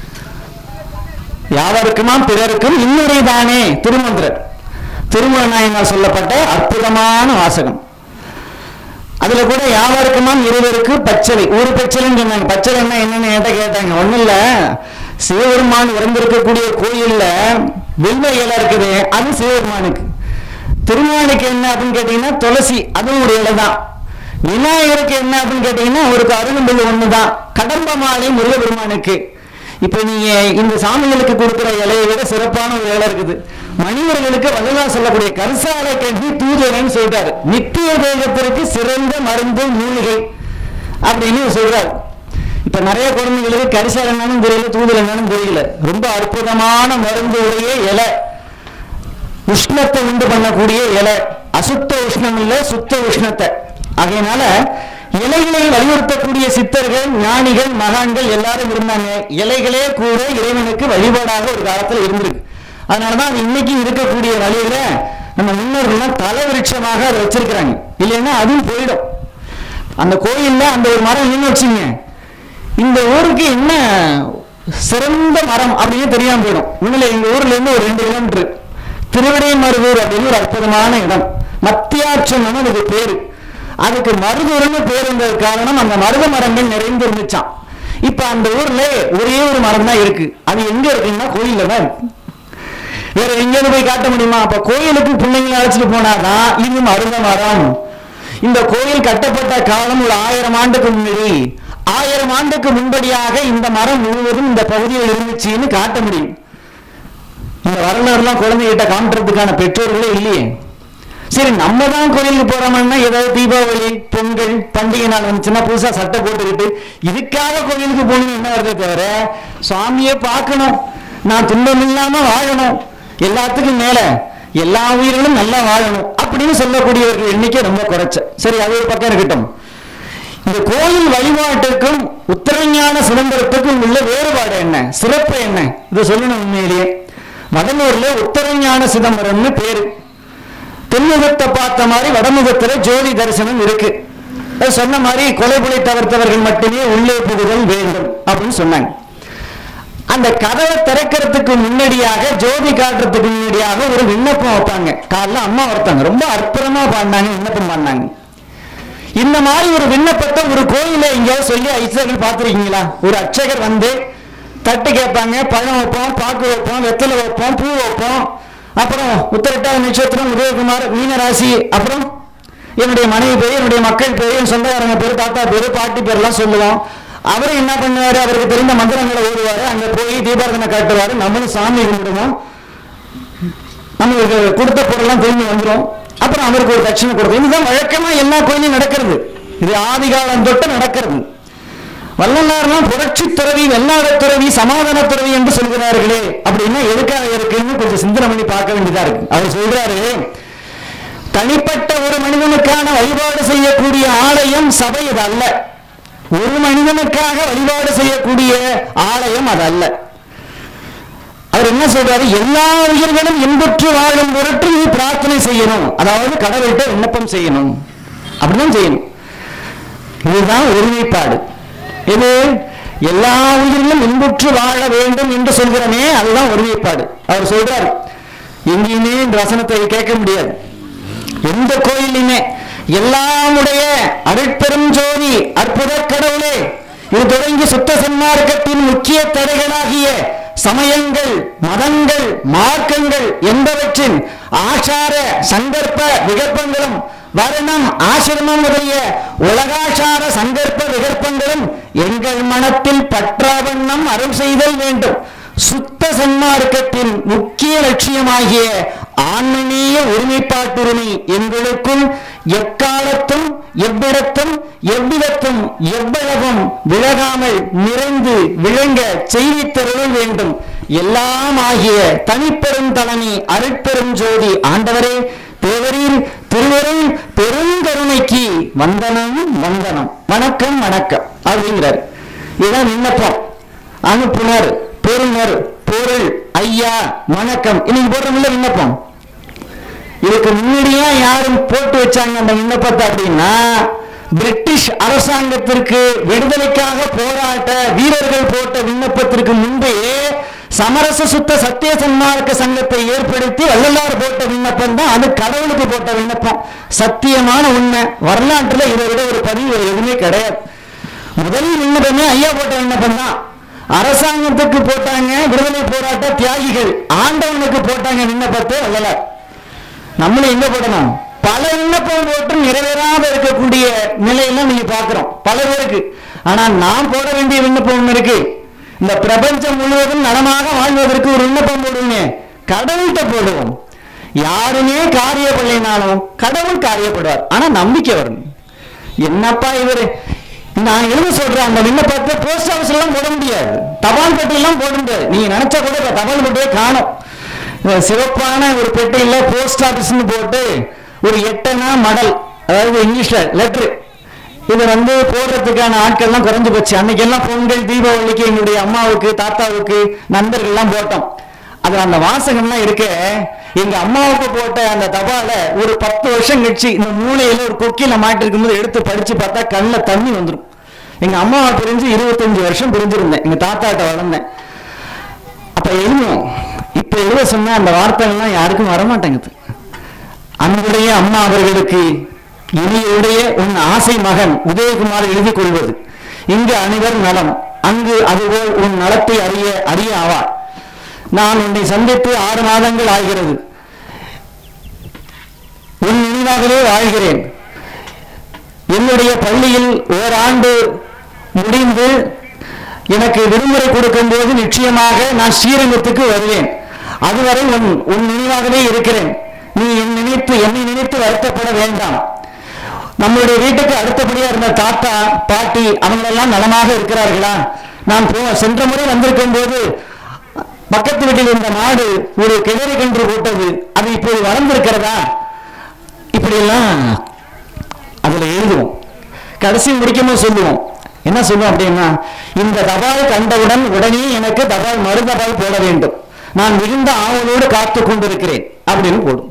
யாவருக்குமாம் பிறருக்கும் இன்னுரைதானே திருமந்திரர் திருமண நாயனால் சொல்லப்பட்ட அற்புதமான வாசகம் அதுல கூட யாவருக்குமாம் இருவருக்கு பச்சளை ஒரு பச்சளைன்னு சொன்னாங்க பச்சளைன்னா என்னன்னு என்கிட்ட கேட்டாங்க ஒண்ணும் இல்ல சிவபெருமான் இறந்திருக்கக்கூடிய கோயில்ல வில்வ இலை இருக்குது அது சிவபெருமானுக்கு திருமாலுக்கு என்ன அப்படின்னு கேட்டீங்கன்னா துளசி அதுவும் ஒரு இலை தான் விநாயகருக்கு என்ன அப்படின்னு கேட்டீங்கன்னா அவருக்கு அருகம்புல் ஒண்ணுதான் கடம்ப மாலை முருகபெருமானுக்கு இப்ப நீங்க இந்த சாமிகளுக்கு கொடுக்கிற இலையை விட சிறப்பான ஒரு இலை இருக்குது மனிதர்களுக்கு வல்லதா சொல்லக்கூடிய கரிசாலை கட்டி தூதுவரைன்னு சொல்றாரு நித்திய தேகத்திற்கு சிறந்த மருந்து மூலிகை அப்படின்னு சொல்றாரு இப்ப நிறைய குழந்தைகளுக்கு கரிசாலை என்னன்னு தெரியல தூதுவரை என்னன்னு தெரியல ரொம்ப அற்புதமான மருந்து உடைய இலை உஷ்ணத்தை உண்டு பண்ணக்கூடிய இலை அசுத்த உஷ்ணம் இல்ல சுத்த உஷ்ணத்தை ஆகையினால இலைகளை வலியுறுத்தக்கூடிய சித்தர்கள் ஞானிகள் மகான்கள் எல்லாரும் இருந்தாங்க இலைகளே கூட இறைவனுக்கு வழிபாடாக ஒரு காலத்துல இருந்திருக்கு அதனாலதான் அது இன்னைக்கு இருக்கக்கூடிய வழியில நம்ம முன்னோர்கள்லாம் தல விருட்சமாக அதை வச்சிருக்கிறாங்க இல்லைன்னா அதுவும் போயிடும் அந்த கோயில்ல அந்த ஒரு மரம் நின்று வச்சுங்க இந்த ஊருக்கு என்ன சிறந்த மரம் அப்படின்னு தெரியாம போயிடும் உண்மையில எங்க ஊர்ல இருந்து ஒரு ரெண்டு கிலோமீட்டர் திருவிடைமருதூர் அப்படின்னு ஒரு அற்புதமான இடம் மத்தியாட்சம் அதுக்கு பேரு அதுக்கு மருதூர்னு பேர் இருந்தது காரணம் அந்த மருத மரங்கள் நிறைந்து இருந்துச்சாம் இப்ப அந்த ஊர்ல ஒரே ஒரு மரம் தான் இருக்கு அது எங்க இருக்குன்னா கோயில்ல தான் இருக்கு வேற எங்கேயாவது போய் காட்ட முடியுமா அப்ப கோயிலுக்கு பிள்ளைங்களை அழைச்சிட்டு போனாதான் இது மருத மரம் இந்த கோயில் கட்டப்பட்ட காலம் ஒரு ஆயிரம் ஆண்டுக்கு முன்னாடி ஆயிரம் ஆண்டுக்கு முன்படியாக இந்த மரம் முழுவதும் இந்த பகுதியில் இருந்துச்சுன்னு காட்ட முடியும் இந்த வரலாறுலாம் குழந்தைகிட்ட காட்டுறதுக்கான பெற்றோர்களே இல்லையே சரி நம்ம தான் கோயிலுக்கு போறோம்னா ஏதாவது தீபாவளி பொங்கல் பண்டிகை நாள் வந்துச்சுன்னா புதுசா சட்டை போட்டுக்கிட்டு இதுக்காக கோயிலுக்கு போகணும்னு என்ன வருதே தவிர சுவாமியை பார்க்கணும் நான் துன்பம் இல்லாம வாழணும் எல்லாத்துக்கும் மேல எல்லா உயிர்களும் நல்லா வாழணும் அப்படின்னு சொல்லக்கூடியவர்கள் எண்ணிக்கை ரொம்ப குறைச்ச சரி அது ஒரு பக்கம் இருக்கட்டும் இந்த கோயில் வழிபாட்டுக்கும் உத்தரஞான சிதம்பரத்துக்கும் உள்ள வேறுபாடு என்ன சிறப்பு என்ன இதை சொல்லணும் உண்மையிலேயே வடலூர்ல உத்தரஞான சிதம்பரம்னு பேரு தென்முகத்தை பார்த்த மாதிரி வடமுகத்துல ஜோதி தரிசனம் இருக்கு அது சொன்ன மாதிரி கொலைபுலை தவிர்த்தவர்கள் மட்டுமே உள்ளே புகுதல் வேண்டும் அப்படின்னு சொன்னாங்க அந்த கதவை திறக்கிறதுக்கு முன்னாடியாக ஜோதி காட்டுறதுக்கு முன்னாடியாக ஒரு விண்ணப்பம் வைப்பாங்க காலைல அம்மா ஒருத்தாங்க ரொம்ப அற்புதமா பாடினாங்க விண்ணப்பம் பண்ணாங்க இந்த மாதிரி ஒரு விண்ணப்பத்தை ஒரு கோயில எங்கேயாவது சொல்லி ஐசர்கள் பார்த்துருக்கீங்களா ஒரு அர்ச்சகர் வந்து தட்டு கேட்பாங்க பழம் வைப்போம் பாக்கு வைப்போம் வெத்தலை வைப்போம் பூ வைப்போம் அப்புறம் உத்தரட்டாத நட்சத்திரம் உதயகுமார் மீனராசி அப்புறம் என்னுடைய மனைவி பேர் என்னுடைய மக்கள் பேர் என் சொந்தக்காரங்க பேர் தாத்தா பேர் பாட்டி பேர்லாம் சொல்லுவோம் அவர் என்ன பண்ணுவாரு அவருக்கு தெரிந்த மந்திரங்களை ஓடுவாரு அங்க போய் தீபாரதனை காட்டுவாரு நம்மளும் சாமி கும்பிடுவோம் நம்மளுக்கு கொடுத்த பொருள்லாம் திரும்பி வந்துடும் அப்புறம் அவருக்கு ஒரு தட்சிணை கொடுக்கும் இதுதான் வழக்கமா எல்லா கோயிலும் நடக்கிறது இது ஆதி காலம் தொட்டு நடக்கிறது வள்ளலார்லாம் புரட்சி துறவி வெள்ளாட துறவி சமாதான துறவி என்று சொல்கிறார்களே அப்படின்னா எதுக்காக இருக்குன்னு கொஞ்சம் சிந்தனை பண்ணி பார்க்க வேண்டியதா இருக்கு அவர் சொல்றாரு தனிப்பட்ட ஒரு மனிதனுக்கான வழிபாடு செய்யக்கூடிய ஆலயம் சபை இது அல்ல ஒரு மனிதனுக்காக வழிபாடு செய்யக்கூடிய ஆலயம் அது அல்ல அவர் என்ன சொல்றாரு எல்லா உயிர்களும் இன்புற்று வாழும் பொருட்டு நீ பிரார்த்தனை செய்யணும் அதாவது கடவுள்கிட்ட விண்ணப்பம் செய்யணும் அப்படிதான் செய்யணும் இதுதான் ஒருமைப்பாடு இது எல்லா உயிரிலும் இன்புற்று வாழ வேண்டும் என்று சொல்கிறனே அதுதான் ஒருமைப்பாடு அவர் சொல்றாரு எங்கேயுமே இந்த வசனத்தை கேட்க முடியாது எந்த கோயிலுமே எல்லாமுடைய அருட்பெரும் ஜோதி அற்புத கடவுளே இது தொடங்கி சுத்த சன்மார்க்கத்தின் முக்கிய தடைகளாகிய சமயங்கள் மதங்கள் மார்க்கங்கள் என்பவற்றின் ஆச்சார சங்கற்ப விகற்பங்களும் வர்ணம் ஆசிரமம் முதலிய உலகாச்சார சங்கற்ப விகற்பங்களும் எங்கள் மனத்தில் பற்றாவண்ணம் அருள் செய்தல் வேண்டும் சுத்த சன்மார்க்கத்தின் முக்கிய லட்சியமாகிய ஆன்மீக ஒருமைப்பாட்டுரிமை எங்களுக்குள் எக்காலத்தும் எவ்விடத்தும் எவ்விடத்தும் எவ்வளவும் விலகாமல் நிறைந்து விளங்க செய்தித்தருள வேண்டும் எல்லாம் ஆகிய தனிப்பெரும் தலைமை அருட்பெரும் ஜோதி ஆண்டவரே தேவரின் திருவருள் பெருங்கருணைக்கு வந்தனம் வந்தனம் வணக்கம் வணக்கம் அப்படிங்கிறார் இதான் விண்ணப்பம் அனுப்புனர் பெறுநர் பொருள் ஐயா வணக்கம் இன்னைக்கு போடுறோம்ல விண்ணப்பம் இதுக்கு முன்னாடியா யாரும் போட்டு வச்சாங்க அந்த விண்ணப்பத்தை அப்படின்னா பிரிட்டிஷ் அரசாங்கத்திற்கு விடுதலைக்காக போராட்ட வீரர்கள் போட்ட விண்ணப்பத்திற்கு முன்பே சமரச சுத்த சத்திய சன்மார்க்க சங்கத்தை ஏற்படுத்தி வள்ளலார் போட்ட விண்ணப்பம் தான் அது கடவுளுக்கு போட்ட விண்ணப்பம் சத்தியமான உண்மை வரலாற்றுல இதை விட ஒரு பதிவு வேற எதுவுமே கிடையாது முதல் விண்ணப்பமே ஐயா போட்ட விண்ணப்பம் தான் அரசாங்கத்துக்கு போட்டாங்க விடுதலை போராட்ட தியாகிகள் ஆண்டவனுக்கு போட்டாங்க விண்ணப்பத்தை வள்ளலார் நம்மளும் எங்க போடணும் பல விண்ணப்பம் போட்டு நிறைவேறாம இருக்கக்கூடிய நிலையெல்லாம் நீங்க பாக்குறோம் பல பேருக்கு ஆனா நான் போட வேண்டிய விண்ணப்பம் ஒண்ணு இருக்கு இந்த பிரபஞ்சம் முழுவதும் நலமாக வாழ்வதற்கு ஒரு விண்ணப்பம் போடுங்க கடவுள்கிட்ட போடுவோம் யாருமே காரியப்படலைனாலும் கடவுள் காரியப்படுவார் ஆனா நம்பிக்கை வரணும் என்னப்பா இவரு நான் எழுத சொல்றேன் அந்த விண்ணப்பத்தை போஸ்ட் ஆஃபீஸ் எல்லாம் போட முடியாது தபால் பெட்டி எல்லாம் போட முடியாது நீங்க நினைச்சா கூட இப்ப தபால் பெட்டியே காணும் இந்த சிவப்பான ஒரு பெட்டியில போஸ்ட் ஆபீஸ்னு போட்டு ஒரு எட்டனா மடல் அதாவது இங்கிலீஷ்ல லெட்ரு இது வந்து போடுறதுக்கான ஆட்கள்லாம் குறைஞ்சு போச்சு அன்னைக்கெல்லாம் பொங்கல் தீபாவளிக்கு எங்களுடைய அம்மாவுக்கு தாத்தாவுக்கு நண்பர்கள்லாம் போட்டோம் அதுல அந்த வாசகம்லாம் இருக்க எங்க அம்மாவுக்கு போட்ட அந்த தபால ஒரு பத்து வருஷம் கழிச்சு இந்த மூலையில ஒரு கொக்கில மாட்டி இருக்கும்போது எடுத்து படிச்சு பார்த்தா கண்ணுல தண்ணி வந்துடும் எங்க அம்மாவை பிரிஞ்சு இருபத்தஞ்சு வருஷம் பிரிஞ்சிருந்தேன் எங்க தாத்தாட்ட வளர்ந்தேன் அப்ப எழுதுவோம் இப்ப எழுத சொன்ன அந்த வார்த்தைகள்லாம் யாருக்கும் வரமாட்டேங்குது அன்புடைய அம்மா அவர்களுக்கு இனியுடைய உன் ஆசை மகன் உதயகுமார் எழுதி கொள்வது இங்கு அனைவர் நலம் அங்கு அதுபோல் உன் நலத்தை அறிய அறிய ஆவார் நான் உன்னை சந்தித்து ஆறு மாதங்கள் ஆகிறது உன் நினைவாகவே வாழ்கிறேன் என்னுடைய பள்ளியில் ஓராண்டு முடிந்து எனக்கு விடுமுறை கொடுக்கும் போது நிச்சயமாக நான் ஸ்ரீரங்கத்துக்கு வருவேன் அதுவரை உன் உன் நினைவாகவே இருக்கிறேன் நீ என் நினைத்து என்னை நினைத்து வருத்தப்பட வேண்டாம் நம்மளுடைய வீட்டுக்கு அடுத்தபடியா இருந்த தாத்தா பாட்டி அவங்க எல்லாம் நலமாக இருக்கிறார்களா நான் போ சென்ற முறை வந்திருக்கும் போது பக்கத்து வீட்டில் இருந்த மாடு ஒரு கிணறு கன்று போட்டது அது இப்போது வளர்ந்திருக்கிறதா இப்படி எல்லாம் அதுல எழுதுவோம் கடைசி முடிக்கும்போது சொல்லுவோம் என்ன சொல்லுவோம் அப்படின்னா இந்த தபால் கண்டவுடன் உடனே எனக்கு தபால் மறு தபால் போட வேண்டும் நான் மிகுந்த ஆவலோடு காத்து கொண்டிருக்கிறேன் அப்படின்னு போடும்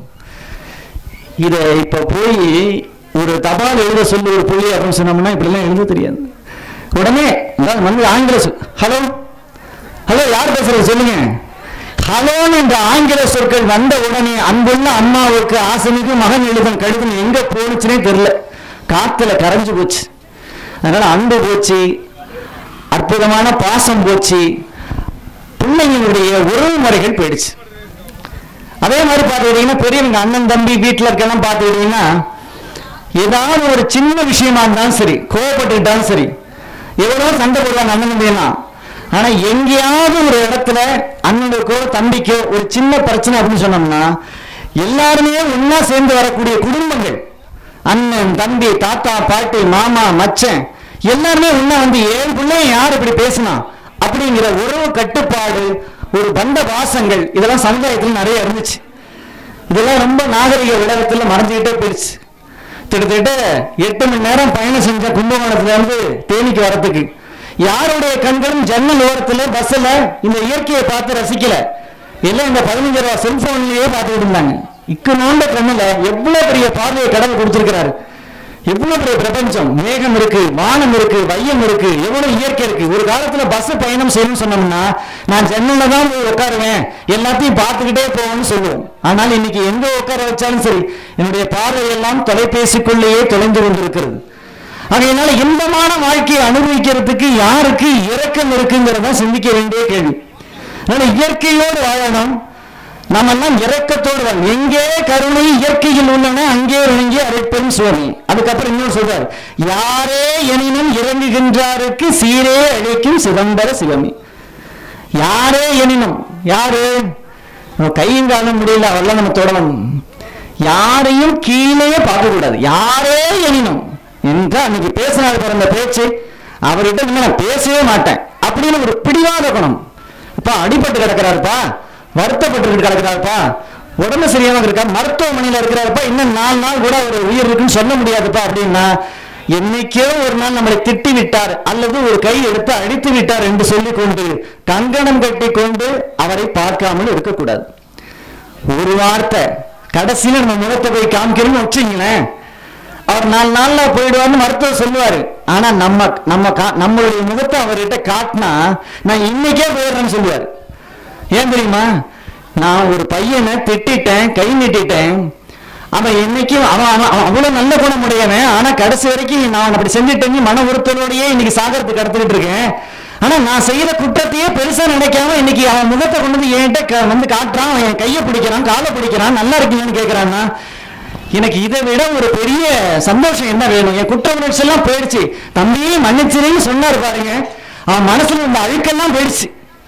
இத இப்ப போய் ஒரு தபால் எழுத சொல்லி ஒரு புள்ளி அப்படின்னு சொன்னோம்னா இப்படி எல்லாம் எழுத தெரியாது உடனே அதாவது வந்து ஆங்கில சொல் ஹலோ ஹலோ யார் பேசுறது சொல்லுங்க ஹலோன்னு என்ற ஆங்கில சொற்கள் வந்த உடனே அன்புள்ள அம்மாவுக்கு ஆசனிக்கு மகன் எழுதும் கடிதம் எங்க போனுச்சுனே தெரியல காத்துல கரைஞ்சு போச்சு அதனால அன்பு போச்சு அற்புதமான பாசம் போச்சு பிள்ளைங்களுடைய உறவு முறைகள் போயிடுச்சு அதே மாதிரி பார்த்துக்கிட்டீங்கன்னா பெரியவங்க அண்ணன் தம்பி வீட்டில் இருக்கலாம் பார்த்துக்கிட்டீங்கன்னா ஏதாவது ஒரு சின்ன விஷயமா இருந்தாலும் சரி கோவப்பட்டுக்கிட்டாலும் சரி எவ்வளோ சண்டை போடுவாங்க அண்ணன் தம்பியெல்லாம் ஆனா எங்கேயாவது ஒரு இடத்துல அண்ணனுக்கோ தம்பிக்கோ ஒரு சின்ன பிரச்சனை அப்படின்னு சொன்னோம்னா எல்லாருமே ஒண்ணா சேர்ந்து வரக்கூடிய குடும்பங்கள் அண்ணன் தம்பி தாத்தா பாட்டி மாமா மச்சன் எல்லாருமே ஒண்ணா வந்து ஏன் பிள்ளைய யார் இப்படி பேசினா அப்படிங்கிற உறவு கட்டுப்பாடு ஒரு பந்த பாசங்கள் இதெல்லாம் சமுதாயத்தில் நிறைய இருந்துச்சு இதெல்லாம் ரொம்ப நாகரிக உலகத்துல மறைஞ்சுக்கிட்டே போயிடுச்சு கிட்டத்தட்ட எட்டு மணி நேரம் பயணம் செஞ்ச கும்பகோணத்துல இருந்து தேனிக்கு வரத்துக்கு யாருடைய கண்களும் ஜன்னல் ஓரத்துல பஸ்ல இந்த இயற்கையை பார்த்து ரசிக்கல எல்லாம் இந்த பதினஞ்சு ரூபா செல்போன்லயே பார்த்துக்கிட்டு இருந்தாங்க இக்கு நோண்ட கண்ணுல எவ்வளவு பெரிய பார்வையை கடவுள் கொடுத்திருக்கிறாரு எவ்வளவு பெரிய பிரபஞ்சம் மேகம் இருக்கு வானம் இருக்கு வையம் இருக்கு எவ்வளவு இயற்கை இருக்கு ஒரு காலத்துல பஸ் பயணம் செய்யணும்னு சொன்னோம்னா நான் ஜன்னல்ல தான் போய் உட்காருவேன் எல்லாத்தையும் பார்த்துக்கிட்டே போவேன்னு சொல்லுவோம் ஆனால் இன்னைக்கு எங்க உட்கார வச்சாலும் சரி என்னுடைய பார்வை எல்லாம் தொலைபேசிக்குள்ளேயே தொலைந்து கொண்டிருக்கிறது ஆகையினால இன்பமான வாழ்க்கையை அனுபவிக்கிறதுக்கு யாருக்கு இரக்கம் இருக்குங்கிறத சிந்திக்க வேண்டிய கேள்வி அதனால இயற்கையோடு வாழணும் நம்ம எல்லாம் இரக்கத்தோடு வாழணும் எங்கே கருணை இயற்கையில் உள்ளன அங்கே இறங்கி அரைப்பெரும் சுவாமி அதுக்கப்புறம் இன்னும் சொல்றார் யாரே எனினும் இறங்குகின்றாருக்கு சீரே அழைக்கும் சிதம்பர சிவமி யாரே எனினும் யாரு நம்ம கையும் காலம் முடியல அவெல்லாம் நம்ம தொடணும் யாரையும் கீழே பார்க்க கூடாது யாரே எனினும் என்று அன்னைக்கு பேசினார் பாரு அந்த பேச்சு அவர்கிட்ட இனிமே நான் பேசவே மாட்டேன் அப்படின்னு ஒரு பிடிவாத குணம் அப்பா அடிபட்டு கிடக்கிறாருப்பா வருத்தப்பட்டு கிடக்கிறாருப்பா உடம்பு சரியாம இருக்கா மருத்துவமனையில இருக்கிறாருப்பா இன்னும் நாலு நாள் கூட ஒரு உயிர் இருக்குன்னு சொல்ல முடியாதுப்பா அப்படின்னா என்னைக்கோ ஒரு நாள் நம்மளை திட்டி விட்டார் அல்லது ஒரு கை எடுத்து அடித்து விட்டார் என்று சொல்லிக் கொண்டு கங்கணம் கட்டி கொண்டு அவரை பார்க்காமல் இருக்கக்கூடாது ஒரு வார்த்தை கடைசியில நம்ம முகத்தை போய் காமிக்கிறோம்னு வச்சுங்களேன் அவர் நாலு நாள்ல போயிடுவார்னு மருத்துவர் சொல்லுவாரு ஆனா நம்ம நம்ம கா- நம்மளுடைய முகத்தை அவர்கிட்ட காட்டினா நான் இன்னைக்கே போயிடுறேன்னு சொல்லுவாரு ஏன் தெரியுமா நான் ஒரு பையனை திட்டிட்டேன் கை நீட்டிட்டேன் அவன் என்னைக்கும் அவன் அவன் அவன் அவ்வளவு நல்ல குணமுடையவன் ஆனா கடைசி வரைக்கும் நான் அவனை அப்படி செஞ்சுட்டேன்னு மன உறுத்தலோடயே இன்னைக்கு சாகரத்துக்கு கடத்திட்டு இருக்கேன் ஆனா நான் செய்த குற்றத்தையே பெருசா நினைக்காம இன்னைக்கு அவன் முகத்தை கொண்டு வந்து என்கிட்ட க- வந்து காட்டுறான் அவன் என் கையை பிடிக்கிறான் காலை பிடிக்கிறான் நல்லா இருக்கீங்கன்னு கேக்குறான்னா எனக்கு இதை விட ஒரு பெரிய சந்தோஷம் என்ன வேணும் என் குற்ற உணர்ச்சி எல்லாம் போயிடுச்சு தம்பி மன்னிச்சிருன்னு சொன்னாரு பாருங்க அவன் மனசுல இந்த அழுக்கெல்லாம் போயிடுச்சு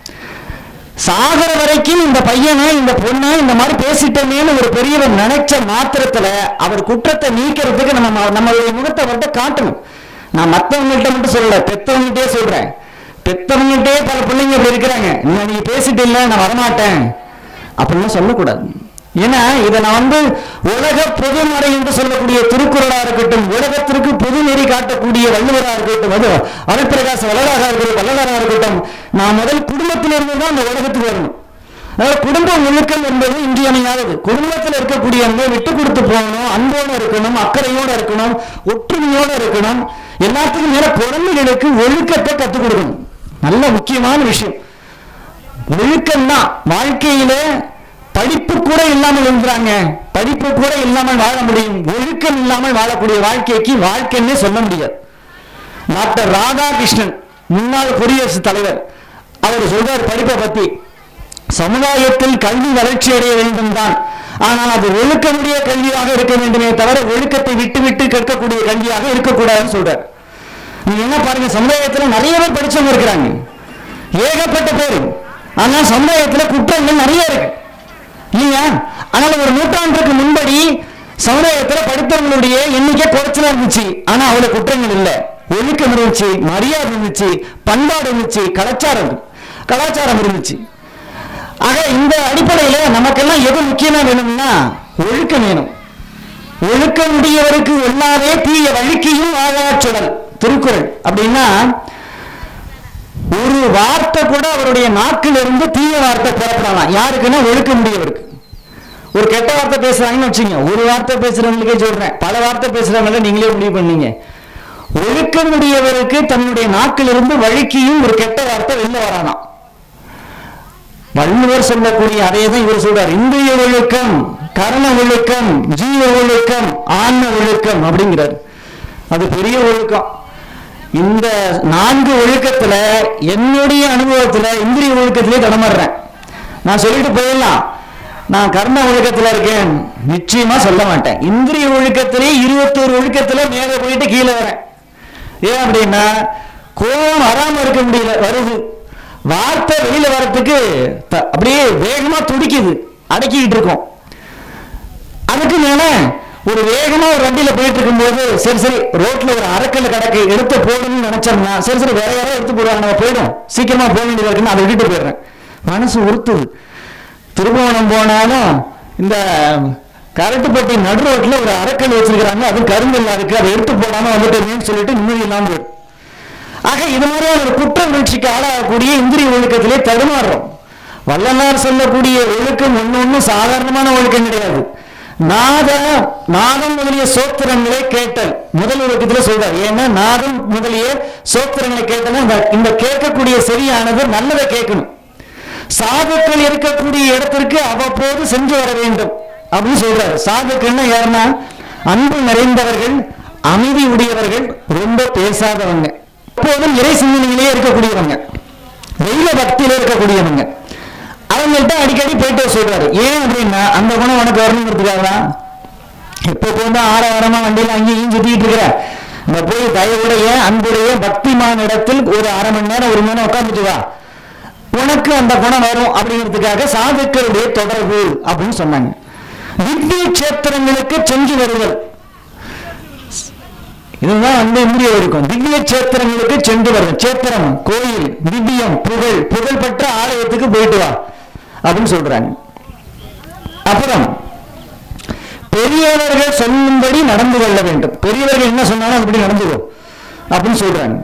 சாகர வரைக்கும் இந்த பையனை இந்த பொண்ணை இந்த மாதிரி பேசிட்டோமேன்னு ஒரு பெரியவர் நினைச்ச மாத்திரத்துல அவர் குற்றத்தை நீக்கிறதுக்கு நம்ம நம்மளுடைய முகத்தை அவர்கிட்ட காட்டணும் நான் மத்தவங்கள்ட்ட மட்டும் சொல்லல பெத்தவங்கள்ட்டே சொல்றேன் பெத்தவங்கள்ட்டே பல பிள்ளைங்க இப்படி இருக்கிறாங்க இன்னும் நீ பேசிட்டு இல்ல நான் வரமாட்டேன் அப்படிலாம் சொல்லக்கூடாது ஏன்னா இதை நான் வந்து உலக பொதுமறை என்று சொல்லக்கூடிய திருக்குறளா இருக்கட்டும் உலகத்திற்கு பொது நெறி காட்டக்கூடிய வள்ளுவரா இருக்கட்டும் அது அருட்பிரகாச வல்லலாக இருக்கட்டும் வல்லலாரா இருக்கட்டும் நான் முதல் குடும்பத்திலிருந்து தான் அந்த உலகத்துக்கு வரணும் அதாவது குடும்ப ஒழுக்கம் என்பது இன்றியமையாதது குடும்பத்தில் இருக்கக்கூடியவங்க விட்டு கொடுத்து போகணும் அன்போடு இருக்கணும் அக்கறையோடு இருக்கணும் ஒற்றுமையோடு இருக்கணும் எல்லாத்துக்கும் மேல குழந்தைகளுக்கு ஒழுக்கத்தை கற்றுக் கொடுக்கணும் நல்ல முக்கியமான விஷயம் ஒழுக்கம் தான் வாழ்க்கையில படிப்பு கூட இல்லாமல் இருக்கிறாங்க படிப்பு கூட இல்லாமல் வாழ முடியும் ஒழுக்கம் இல்லாமல் வாழக்கூடிய வாழ்க்கைக்கு வாழ்க்கைன்னே சொல்ல முடியாது டாக்டர் ராதாகிருஷ்ணன் முன்னாள் குடியரசுத் தலைவர் அவர் சொல்றார் படிப்பை பத்தி சமுதாயத்தில் கல்வி வளர்ச்சி அடைய வேண்டும் தான் ஆனால் அது ஒழுக்கமுடைய கல்வியாக இருக்க வேண்டுமே தவிர ஒழுக்கத்தை விட்டு விட்டு கற்கக்கூடிய கல்வியாக இருக்கக்கூடாதுன்னு சொல்றார் நீங்க என்ன பாருங்க சமுதாயத்துல நிறைய பேர் படிச்சவங்க இருக்கிறாங்க ஏகப்பட்ட பேர் ஆனா சமுதாயத்துல குற்றங்கள் நிறைய இருக்கு இல்லையா அதனால ஒரு நூற்றாண்டுக்கு முன்படி சமுதாயத்துல படித்தவங்களுடைய எண்ணிக்கை குறைச்சலா இருந்துச்சு ஆனா அவ்வளவு குற்றங்கள் இல்ல ஒழுக்கம் இருந்துச்சு மரியாதை இருந்துச்சு பண்பாடு இருந்துச்சு கலாச்சாரம் கலாச்சாரம் இருந்துச்சு ஆக இந்த அடிப்படையில நமக்கெல்லாம் எது முக்கியமா வேணும்னா ஒழுக்கம் வேணும் ஒழுக்கம் உடையவருக்கு ஒன்னாவே தீய வழுக்கியும் வாழாச்சுடல் திருக்குறள் அப்படின்னா ஒரு வார்த்தை கூட அவருடைய நாக்கில் இருந்து தீய வார்த்தை புறப்படலாம் யாருக்குன்னா ஒழுக்க முடியவருக்கு ஒரு கெட்ட வார்த்தை பேசுறாங்கன்னு வச்சுங்க ஒரு வார்த்தை பேசுறவங்களுக்கே சொல்றேன் பல வார்த்தை பேசுறவங்கள நீங்களே முடிவு பண்ணீங்க ஒழுக்கம் உடையவருக்கு தன்னுடைய நாக்கில் இருந்து வழுக்கியும் ஒரு கெட்ட வார்த்தை வெளில வரானாம் வள்ளுவர் சொல்லக்கூடிய அதே தான் இவர் சொல்றார் இந்திரிய ஒழுக்கம் கரண ஒழுக்கம் ஜீவ ஒழுக்கம் ஆன்ம ஒழுக்கம் அப்படிங்கிறார் அது பெரிய ஒழுக்கம் இந்த நான்கு ஒழுக்கத்துல என்னுடைய அனுபவத்துல இந்திரிய ஒழுக்கத்திலே தடமாடுறேன் நான் சொல்லிட்டு போயிடலாம் நான் கர்ம ஒழுக்கத்துல இருக்கேன் நிச்சயமா சொல்ல மாட்டேன் இந்திரிய ஒழுக்கத்திலே இருபத்தோரு ஒழுக்கத்துல மேல போயிட்டு கீழே வரேன் ஏன் அப்படின்னா கோபம் வராம இருக்க முடியல வருது வார்த்தை வெளியில வர்றதுக்கு த- அப்படியே வேகமா துடிக்குது அடக்கிக்கிட்டு இருக்கோம் அதுக்கு மேல ஒரு வேகமா ஒரு வண்டியில போயிட்டு இருக்கும்போது சரி சரி ரோட்ல ஒரு அரைக்கல் கடக்கு எடுத்து போடணும்னு நினைச்சோம்னா சரி சரி வேற யாரோ எடுத்து போடுவாங்க நம்ம போயிடும் சீக்கிரமா போக வேண்டியது இருக்குன்னு அதை விட்டுட்டு போயிடுறேன் மனசு உறுத்துது திருபுவனம் போனாலும் இந்த கரட்டுப்பட்டி நடு ரோட்ல ஒரு அரைக்கல் வச்சிருக்கிறாங்க அது கருங்கல் இருக்கு அதை எடுத்து போடாம வந்துட்டேன்னு சொல்லிட்டு நிம்மதி இல்லாம போயிடும் ஆக இது மாதிரியான ஒரு குற்ற வீழ்ச்சிக்கு ஆளாகக்கூடிய இந்திரிய ஒழுக்கத்திலே தடுமாறுறோம் வள்ளலார் சொல்லக்கூடிய ஒழுக்கம் ஒண்ணு ஒண்ணு சாதாரணமான ஒழுக்கம் கிடையாது நாத நாதம் முதலிய சோத்திரங்களை கேட்டல் முதல் ஒழுக்கத்துல சொல்றார் ஏன்னா நாதம் முதலிய சோத்திரங்களை கேட்டல் இந்த- இந்த கேட்கக்கூடிய செவியானது நல்லதை கேட்கணும் சாதுக்கள் இருக்கக்கூடிய இடத்திற்கு அவ்வப்போது சென்று வர வேண்டும் அப்படின்னு சொல்றாரு சாதுக்கள்னா யாருன்னா அன்பு நிறைந்தவர்கள் அமைதி உடையவர்கள் ரொம்ப பேசாதவங்க எப்போதும் இறை சிந்தனையிலே இருக்கக்கூடியவங்க தெய்வ பக்தியில இருக்கக்கூடியவங்க அவங்கள்ட்ட அடிக்கடி போயிட்டு வர சொல்றாரு ஏன் அப்படின்னா அந்த குணம் உனக்கு வரணுங்கிறதுக்காக தான் எப்போ போனா ஆற வாரமா வண்டியில அங்கேயும் சுத்திட்டு இருக்கிற இந்த போய் தயவுடைய அன்புடைய பக்திமான இடத்தில் ஒரு அரை மணி நேரம் ஒரு மணி நேரம் உட்காந்துட்டு வா உனக்கு அந்த குணம் வரும் அப்படிங்கிறதுக்காக சாதுக்களுடைய தொடர்பு அப்படின்னு சொன்னாங்க திவ்ய கஷேத்திரங்களுக்கு சென்று வருதல் இதுதான் வந்து இந்திய இருக்கும் திவ்ய கஷேத்திரங்களுக்கு சென்று வருதல் சேத்திரம் கோயில் திவ்யம் புகழ் புகழ்பெற்ற ஆலயத்துக்கு போயிட்டு வா அப்படின்னு சொல்றாங்க அப்புறம் பெரியவர்கள் சொல்லும்படி நடந்து கொள்ள வேண்டும் பெரியவர்கள் என்ன சொன்னாலும் அப்படி நடந்துக்கோ அப்படின்னு சொல்றாங்க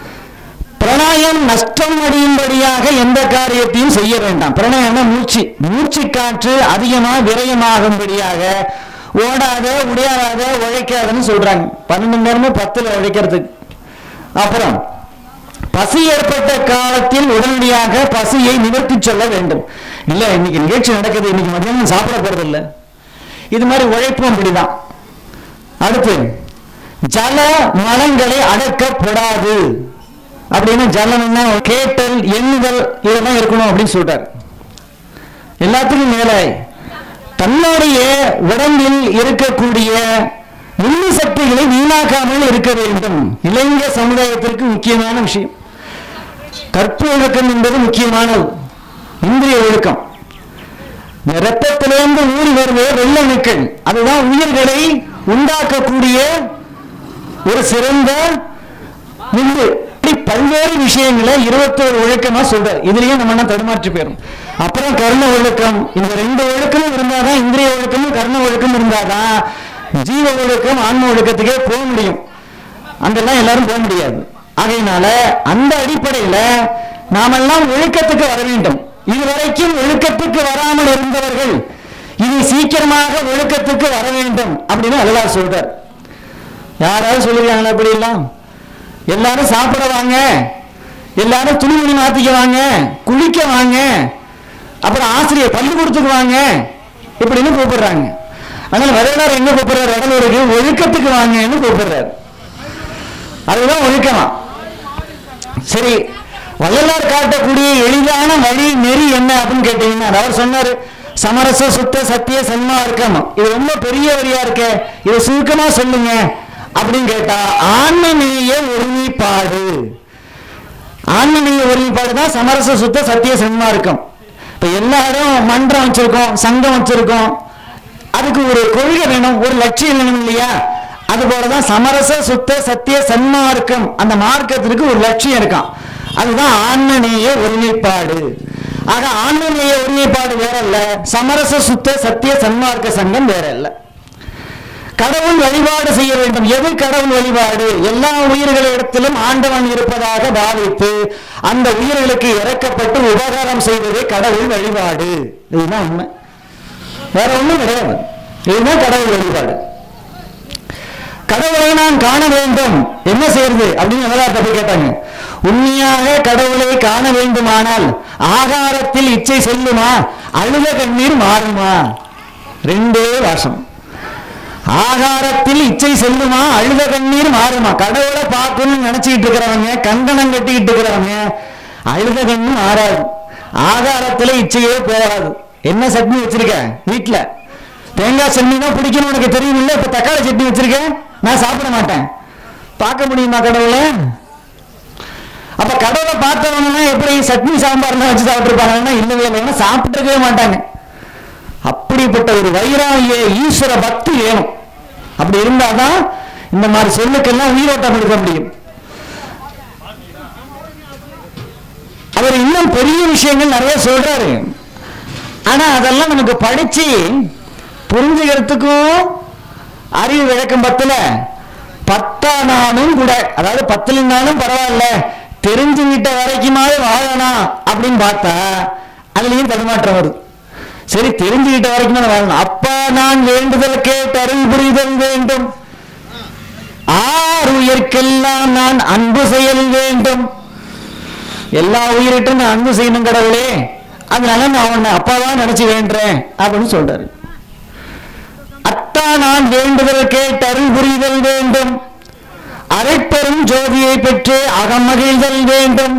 பிரணயம் நஷ்டம் அடையும்படியாக எந்த காரியத்தையும் செய்ய வேண்டாம் பிரணயம்னா மூச்சு மூச்சு காற்று அதிகமா விரயமாகும்படியாக ஓடாத உடையாத உழைக்காதன்னு சொல்றாங்க பன்னெண்டு மணி நேரமும் பத்துல உழைக்கிறதுக்கு அப்புறம் பசி ஏற்பட்ட காலத்தில் உடனடியாக பசியை நிவர்த்தி சொல்ல வேண்டும் இல்ல இன்னைக்கு நிகழ்ச்சி நடக்குது இன்னைக்கு மத்தியானம் சாப்பிட போறது இல்ல இது மாதிரி உழைப்பும் அப்படிதான் அடுத்து ஜல மலங்களை அடக்கப்படாது அப்படின்னு ஜலம்னா கேட்டல் எண்ணுதல் இதெல்லாம் இருக்கணும் அப்படின்னு சொல்றாரு எல்லாத்துக்கும் மேல தன்னுடைய உடம்பில் இருக்கக்கூடிய உண்மை சக்திகளை வீணாக்காமல் இருக்க வேண்டும் இளைஞ சமுதாயத்திற்கு முக்கியமான விஷயம் கற்பு ஒழுக்கம் என்பது முக்கியமானது இந்திரிய ஒழுக்கம் இந்த ரத்தத்திலிருந்து ஊறி வருவது வெள்ள அணுக்கள் அதுதான் உயிர்களை உண்டாக்கக்கூடிய ஒரு சிறந்த விந்து இப்படி பல்வேறு விஷயங்களை இருபத்தோரு ஒழுக்கமா சொல்றார் இதுலயும் நம்ம என்ன தடுமாற்றி போயிரும் அப்புறம் கர்ண ஒழுக்கம் இந்த ரெண்டு ஒழுக்கமும் இருந்தாதான் இந்திரிய ஒழுக்கமும் கர்ண ஒழுக்கம் இருந்தாதான் ஜீவ ஒழுக்கம் ஆன்ம ஒழுக்கத்துக்கே போக முடியும் அங்கெல்லாம் எல்லாரும் போக முடியாது ஆகையினால அந்த அடிப்படையில நாமெல்லாம் ஒழுக்கத்துக்கு வர வேண்டும் இதுவரைக்கும் ஒழுக்கத்துக்கு வராமல் இருந்தவர்கள் இனி சீக்கிரமாக ஒழுக்கத்துக்கு வர வேண்டும் அப்படின்னு அல்லாஹ் சொல்றார் யாராவது சொல்லிருக்காங்களா அப்படி எல்லாம் எல்லாரும் சாப்பிட வாங்க எல்லாரும் துணிமணி மாத்திக்க வாங்க குளிக்க வாங்க அப்புறம் ஆசிரியர் பள்ளிக்கூடத்துக்கு வாங்க இப்படின்னு கூப்பிடுறாங்க அதனால வரலாறு எங்க கூப்பிடுறாரு வடலூருக்கு ஒழுக்கத்துக்கு வாங்கன்னு கூப்பிடுறாரு அதுதான் ஒழுக்கமா சரி வள்ளலார் காட்டக்கூடிய எளிதான வழி நெறி என்ன அப்படின்னு கேட்டீங்கன்னா அவர் சொன்னாரு சமரச சுத்த சத்திய சன்மார்க்கம் இது ரொம்ப பெரிய வரியா இருக்க இதை சுருக்கமா சொல்லுங்க அப்படின்னு கேட்டா ஆன்மநேய ஒருமைப்பாடு ஆன்மநேய ஒருமைப்பாடு தான் சமரச சுத்த சத்திய சன்மார்க்கம் இப்ப எல்லாரும் மன்றம் வச்சிருக்கோம் சங்கம் வச்சிருக்கோம் அதுக்கு ஒரு கொள்கை வேணும் ஒரு லட்சியம் வேணும் இல்லையா அது போலதான் சமரச சுத்த சத்திய சன்மார்க்கம் அந்த மார்க்கத்திற்கு ஒரு லட்சியம் இருக்கான் அதுதான் ஆன்மநேய ஒருமைப்பாடு ஆக ஆன்மநேய ஒருமைப்பாடு வேற இல்ல சமரச சுத்த சத்திய சன்மார்க்க சங்கம் வேற இல்ல கடவுள் வழிபாடு செய்ய வேண்டும் எது கடவுள் வழிபாடு எல்லா உயிர்களிடத்திலும் ஆண்டவன் இருப்பதாக பாவித்து அந்த உயிர்களுக்கு இறக்கப்பட்டு உபகாரம் செய்வதே கடவுள் வழிபாடு இதுதான் உண்மை வேற ஒண்ணும் கிடையாது இதுதான் கடவுள் வழிபாடு கடவுளை நான் காண வேண்டும் என்ன செய்யறது அப்படின்னு வரலாற்றை போய் கேட்டாங்க உண்மையாக கடவுளை காண வேண்டுமானால் ஆகாரத்தில் இச்சை செல்லுமா அழுத கண்ணீர் மாறுமா ரெண்டே வாசம் ஆகாரத்தில் இச்சை செல்லுமா அழுத கண்ணீர் மாறுமா கடவுளை பார்க்கணும்னு நினைச்சிட்டு இருக்கிறவங்க கங்கணம் கட்டிக்கிட்டு இருக்கிறவங்க அழுத கண்ணு மாறாது ஆகாரத்துல இச்சையே போகாது என்ன சட்னி வச்சிருக்க வீட்டுல தேங்காய் சட்னி தான் பிடிக்கணும் உனக்கு தெரியும் இல்ல இப்ப தக்காளி சட்னி வச்சிருக்கேன் நான் சாப்பிட மாட்டேன் பார்க்க முடியுமா கடவுளை அப்ப கடவுளை பார்த்தவங்கன்னா எப்படி சட்னி சாம்பார் வச்சு சாப்பிட்டுருப்பாங்கன்னா இல்லவே இல்லைன்னா சாப்பிட்டுருக்கவே மாட்டாங்க அப்படிப்பட்ட ஒரு வைராகிய ஈஸ்வர பக்தி வேணும் அப்படி இருந்தாதான் இந்த மாதிரி சொல்லுக்கெல்லாம் உயிரோட்டம் எடுக்க முடியும் அவர் இன்னும் பெரிய விஷயங்கள் நிறைய சொல்றாரு ஆனா அதெல்லாம் நமக்கு படிச்சு புரிஞ்சுக்கிறதுக்கும் அறிவு விளக்கம் பத்துல பத்தானாலும் கூட அதாவது பத்துலனாலும் பரவாயில்ல தெரிஞ்சுக்கிட்ட வரைக்குமாவது வாழலாம் அப்படின்னு பார்த்தா அதுலயும் தடுமாற்றம் வருது சரி தெரிஞ்சுக்கிட்ட வரைக்கும் தான் வாழணும் அப்பா நான் வேண்டுதல் கேட்டு அருள் புரிதல் வேண்டும் ஆறு உயிர்க்கெல்லாம் நான் அன்பு செயல் வேண்டும் எல்லா உயிரிட்டும் நான் அன்பு செய்யணும் கடவுளே அதனால நான் உன்னை அப்பாவா நினைச்சு வேண்டுறேன் அப்படின்னு சொல்றாரு அத்தா நான் வேண்டுதல் கேட்டு அருள் புரிதல் வேண்டும் அரைப்பெரும் ஜோதியை பெற்று அகமகிழ்தல் வேண்டும்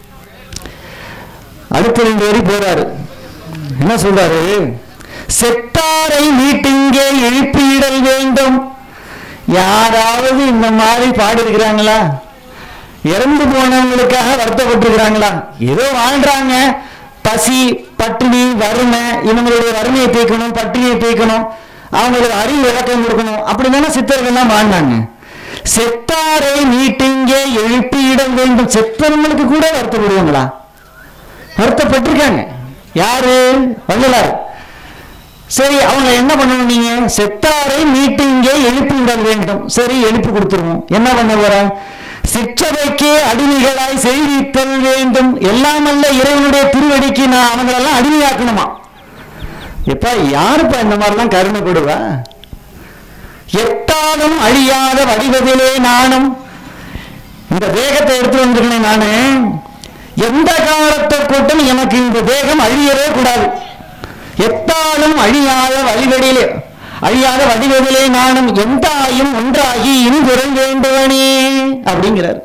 அடுத்த ரெண்டு வரி போறாரு என்ன சொல்றாரு செத்தாரை மீட்டிங்கே எழுப்பியிடல் வேண்டும் யாராவது இந்த மாதிரி பாடிருக்கிறாங்களா இறந்து போனவங்களுக்காக வருத்தப்பட்டிருக்கிறாங்களா ஏதோ வாழ்றாங்க பசி பட்டினி வறுமை இவங்களுடைய வறுமையை தீர்க்கணும் பட்டினியை தீர்க்கணும் அவங்களுக்கு அறிவு விளக்கம் கொடுக்கணும் அப்படிதானே சித்தர்கள்லாம் வாழ்ந்தாங்க செத்தாரை மீட்டிங்கே எழுப்பியிடல் வேண்டும் செத்தவங்களுக்கு கூட வருத்தப்படுவாங்களா வருத்தப்பட்டிருக்காங்க யாரு வள்ளலார் சரி அவங்க என்ன பண்ணணும் நீங்க செத்தாரை மீட்டிங்கே எழுப்பி விடல் வேண்டும் சரி எழுப்பி கொடுத்துருவோம் என்ன பண்ண போற சிற்றவைக்கு அடிமைகளாய் செய்வித்தல் வேண்டும் எல்லாம் அல்ல இறைவனுடைய திருவடிக்கு நான் அவங்களெல்லாம் அடிமையாக்கணுமா எப்ப யாருப்பா இந்த மாதிரிலாம் கருணைப்படுவா எத்தாலும் அழியாத வடிவதிலே நானும் இந்த தேகத்தை எடுத்து வந்திருக்கேன் நானு எந்த காலத்தை கூட்டம் எனக்கு இந்த தேகம் அழியவே கூடாது எத்தாலும் அழியாத வழிவடிலே அழியாத வடிவதிலே நானும் எந்தாயும் ஒன்றாகி இன்புறல் வேண்டுவனே அப்படிங்கிறார்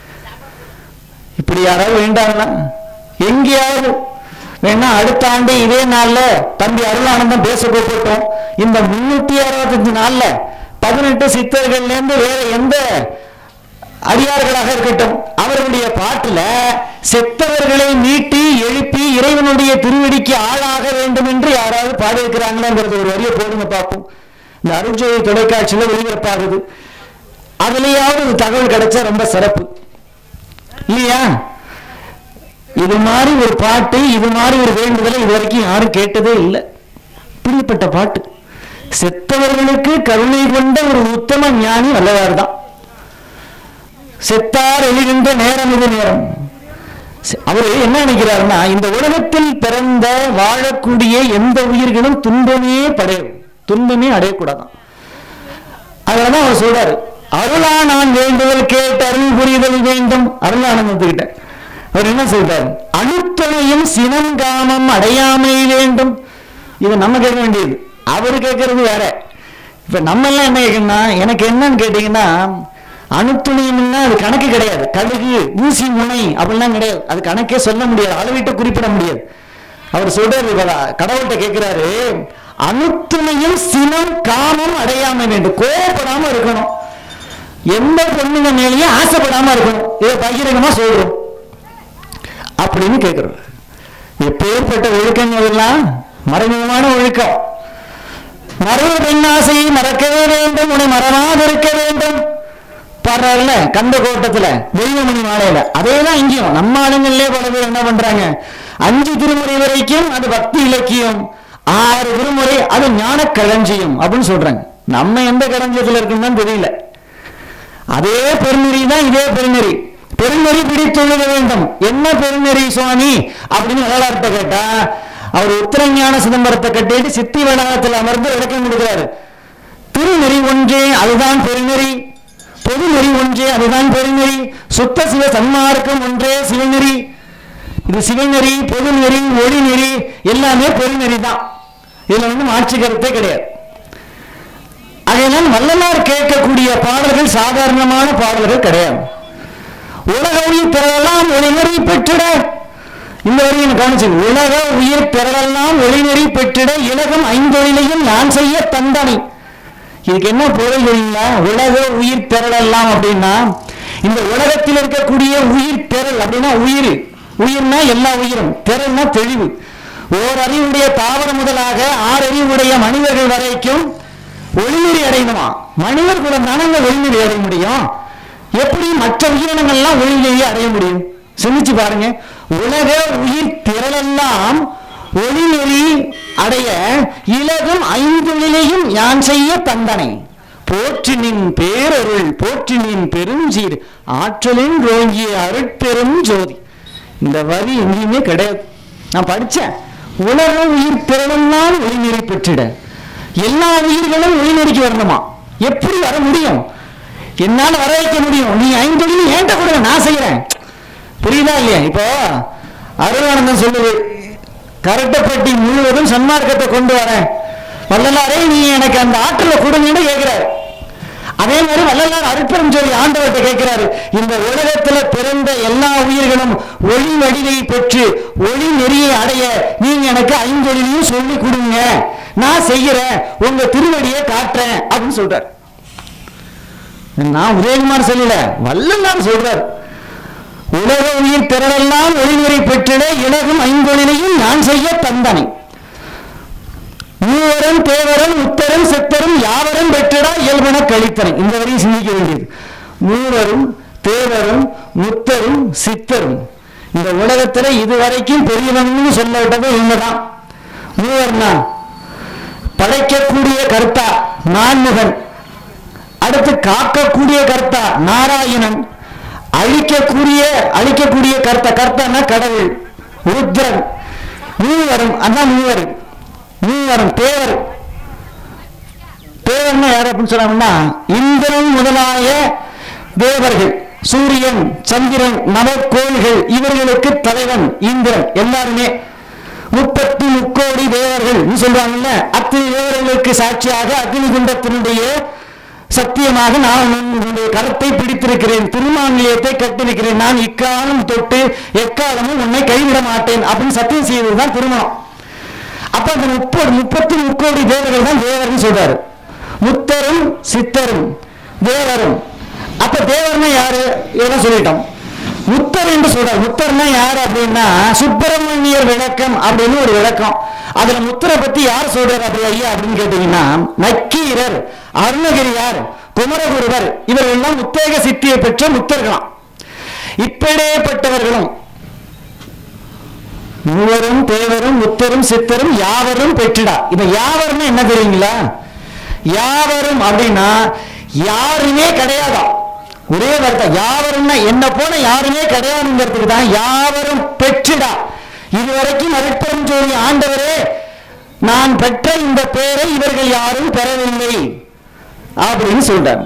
இப்படி யாராவது வேண்டாங்களா எங்கேயாவது வேணா அடுத்த ஆண்டு இதே நாள்ல தம்பி அருளானந்தம் பேச கூப்பிட்டோம் இந்த முன்னூத்தி அறுபத்தஞ்சு நாள்ல பதினெட்டு சித்தர்கள்ல இருந்து வேற எந்த அடியார்களாக இருக்கட்டும் அவர்களுடைய பாட்டுல செத்தவர்களை மீட்டி எழுப்பி இறைவனுடைய திருவடிக்கு ஆளாக வேண்டும் என்று யாராவது பாடியிருக்கிறாங்களாங்கிறது ஒரு வரியை போடுங்க பார்ப்போம் இந்த அருஞ்சோதி தொலைக்காட்சியில ஒளிபரப்பாகுது அதுலயாவது ஒரு தகவல் கிடைச்சா ரொம்ப சிறப்பு இல்லையா இது மாதிரி ஒரு பாட்டு இது மாதிரி ஒரு வேண்டுதலை இது வரைக்கும் யாரும் கேட்டதே இல்லை இப்படிப்பட்ட பாட்டு செத்தவர்களுக்கு கருணை கொண்ட ஒரு உத்தம ஞானி வல்லவார் தான் செத்தார் எழுகின்ற நேரம் இது நேரம் செ- அவரு என்ன நினைக்கிறாருன்னா இந்த உலகத்தில் பிறந்த வாழக்கூடிய எந்த உயிர்களும் துன்பமே படையும் துன்பமே அடையக்கூடாதான் அதனால அவர் சொல்றாரு அருளா நான் வேண்டுதல் கேட்டு அருள் புரிதல் வேண்டும் அருளானந்தத்துக்கிட்ட அவர் என்ன சொல்றாரு அணுத்தனையும் சினங்காமம் அடையாமை வேண்டும் இது நம்ம கேட்க வேண்டியது அவர் கேட்கறது வேற இப்ப நம்ம எல்லாம் என்ன கேட்கணும்னா எனக்கு என்னன்னு கேட்டீங்கன்னா அணுத்துணியம்னா அது கணக்கு கிடையாது கடுகு ஊசி முனை அப்படிலாம் கிடையாது அது கணக்கே சொல்ல முடியாது அளவிட்டு குறிப்பிட முடியாது அவர் சொல்றாரு இவர கடவுள்கிட்ட கேட்கிறாரு அணுத்துணையும் சினம் காமம் அடையாம வேண்டும் கோபப்படாம இருக்கணும் எந்த பொண்ணுங்க மேலேயும் ஆசைப்படாம இருக்கணும் இதை பகிரங்கமா சொல்றோம் அப்படின்னு கேட்கிறோம் எப்பேற்பட்ட ஒழுக்கங்கள் எல்லாம் மறைமுகமான ஒழுக்கம் மறைவு பெண்ணாசையை மறக்கவே வேண்டும் உன்னை மறவாதிருக்க வேண்டும் பாடுறாருல கந்த கோட்டத்துல தெய்வமணி மாலையில அதேதான் இங்கேயும் நம்ம ஆளுங்கள்லயே பல பேர் என்ன பண்றாங்க அஞ்சு திருமுறை வரைக்கும் அது பக்தி இலக்கியம் ஆறு திருமுறை அது ஞான களஞ்சியம் அப்படின்னு சொல்றாங்க நம்ம எந்த களஞ்சியத்துல இருக்குன்னு தெரியல அதே பெருநெறி தான் இதே பெருநெறி பெருநெறி பிடித்தொழுக வேண்டும் என்ன பெருநெறி சுவாமி அப்படின்னு வரலாற்றை கேட்டா அவர் உத்தரஞான சிதம்பரத்தை கட்டிட்டு சித்தி வளாகத்தில் அமர்ந்து விளக்கம் கொடுக்கிறாரு திருநெறி ஒன்றே அதுதான் பெருநெறி பொது நெறி ஒன்றே அதுதான் பெருநெறி சுத்த சிவ சன்மார்க்கம் ஒன்றே சிவநெறி இது சிவநெறி பொது நெறி ஒளி நெறி எல்லாமே பெருநெறி தான் இதுல வந்து மாற்று கருத்தே கிடையாது அதனால் வள்ளலார் கேட்கக்கூடிய பாடல்கள் சாதாரணமான பாடல்கள் கிடையாது உலக உயிர் பெறலாம் ஒளிநெறி பெற்றிட இந்த வரி எனக்கு கவனிச்சு உலக உயிர் பெறலாம் ஒளிநெறி பெற்றிட இலகம் ஐந்தொழிலையும் நான் செய்ய தந்தனை இதுக்கு என்ன பொருள் தெரியுங்களா உலக உயிர் பெறலாம் அப்படின்னா இந்த உலகத்தில் இருக்கக்கூடிய உயிர் பெறல் அப்படின்னா உயிர் உயிர்னா எல்லா உயிரும் பெறல்னா தெளிவு ஓர் அறிவுடைய தாவரம் முதலாக ஆறு அறிவுடைய மனிதர்கள் வரைக்கும் ஒளிநெறி அடையணுமா மனிதர் கூட தானங்க ஒளிநெறி அடைய முடியும் எப்படி மற்ற உயிரினங்கள்லாம் ஒளிநெறி அடைய முடியும் சிந்திச்சு பாருங்க உலக உயிர் திரளெல்லாம் ஒளிநெறி அடைய இலகும் ஐந்தொழிலையும் யான் செய்ய தந்தனை போற்றி நின் பேரருள் போற்றி நின் பெருஞ்சீர் ஆற்றலின் ரோங்கிய அருட்பெரும் ஜோதி இந்த வரி எங்கேயுமே கிடையாது நான் படிச்சேன் உலக உயிர் திரளெல்லாம் ஒளிநெறி பெற்றிட எல்லா உயிர்களும் ஒளிநெறிக்கு வரணுமா எப்படி வர முடியும் என்னால வர வைக்க முடியும் நீ ஐந்தொழிலும் ஏன்ட்ட கொடுங்க நான் செய்யறேன் புரியுதா இல்லையா இப்போ அருளானந்தம் சொல்லுது கரட்டப்பட்டி முழுவதும் சன்மார்க்கத்தை கொண்டு வரேன் வள்ளலாரே நீ எனக்கு அந்த ஆற்றலை கொடுங்கன்னு கேட்கிறார் அதே மாதிரி வள்ளலார் அருட்பெரும் சொல்லி ஆண்டவர்கிட்ட கேட்கிறாரு இந்த உலகத்துல பிறந்த எல்லா உயிர்களும் ஒளி வடிவை பெற்று ஒளி நெறியை அடைய நீங்க எனக்கு ஐந்தொழிலையும் சொல்லி கொடுங்க நான் செய்யறேன் உங்க திருவடியை காட்டுறேன் அப்படின்னு சொல்றாரு நான் உதயகுமார் சொல்லல வள்ளலார் சொல்றார் உலக உயிர் திரளெல்லாம் ஒளிமுறை பெற்றிட இலகும் ஐந்தொழிலையும் நான் செய்ய தந்தனை மூவரும் தேவரும் உத்தரும் சித்தரும் யாவரும் பெற்றிடா இயல்பன கழித்தனை இந்த வரையும் சிந்திக்க வேண்டியது மூவரும் தேவரும் முத்தரும் சித்தரும் இந்த உலகத்துல இதுவரைக்கும் பெரியவன்னு சொல்லப்பட்டது இவங்கதான் மூவர்னா படைக்கக்கூடிய கர்த்தா நான்முகன் அடுத்து காக்கக்கூடிய கர்த்தா நாராயணன் அழிக்கக்கூடிய அழிக்கக்கூடிய கர்த்தா கர்த்தான்னா கடவுள் ருத்ரன் மூவரும் அதான் மூவர் மூவரும் தேவர் தேவர்னா யார் அப்படின்னு சொன்னாங்கன்னா இந்திரன் முதலாய தேவர்கள் சூரியன் சந்திரன் நவக்கோள்கள் இவர்களுக்கு தலைவன் இந்திரன் எல்லாருமே முப்பத்தி முக்கோடி தேவர்கள் சொல்றாங்கல்ல அத்தனை தேவர்களுக்கு சாட்சியாக அக்னி குண்டத்தினுடைய சத்தியமாக நான் உன்னுடைய கரத்தை பிடித்திருக்கிறேன் திருமாநிலையத்தை கட்டிருக்கிறேன் நான் இக்காலம் தொட்டு எக்காலமும் உன்னை கைவிட மாட்டேன் அப்படின்னு சத்தியம் செய்வதுதான் திருமணம் அப்ப அந்த முப்பது முப்பத்தி முக்கோடி தேவர்கள் தான் தேவர்னு சொல்றாரு முத்தரும் சித்தரும் தேவரும் அப்ப தேவர்னா யாரு இதெல்லாம் சொல்லிட்டோம் முத்தர் என்று சொல்றாரு முத்தர்னா யாரு அப்படின்னா சுப்பிரமணியர் விளக்கம் அப்படின்னு ஒரு விளக்கம் அதுல முத்தரை பத்தி யார் சொல்றாரு அப்படி ஐயா அப்படின்னு கேட்டீங்கன்னா நக்கீரர் அருணகிரியார் குமரகுருவர் இவர்கள் எல்லாம் முத்தேக சித்தியை பெற்ற முத்தர்களாம் இப்படியேப்பட்டவர்களும் மூவரும் தேவரும் முத்தரும் சித்தரும் யாவரும் பெற்றிடா இப்ப யாவரும் என்ன தெரியுங்களா யாவரும் அப்படின்னா யாருமே கிடையாதாம் ஒரே வார்த்தை யாவரும்னா என்ன போல யாருமே கிடையாதுங்கிறதுக்கு தான் யாவரும் பெற்றிடா இதுவரைக்கும் அருட்பெரும் ஜோதி ஆண்டவரே நான் பெற்ற இந்த பேரை இவர்கள் யாரும் பெறவில்லை அப்படின்னு சொல்றார்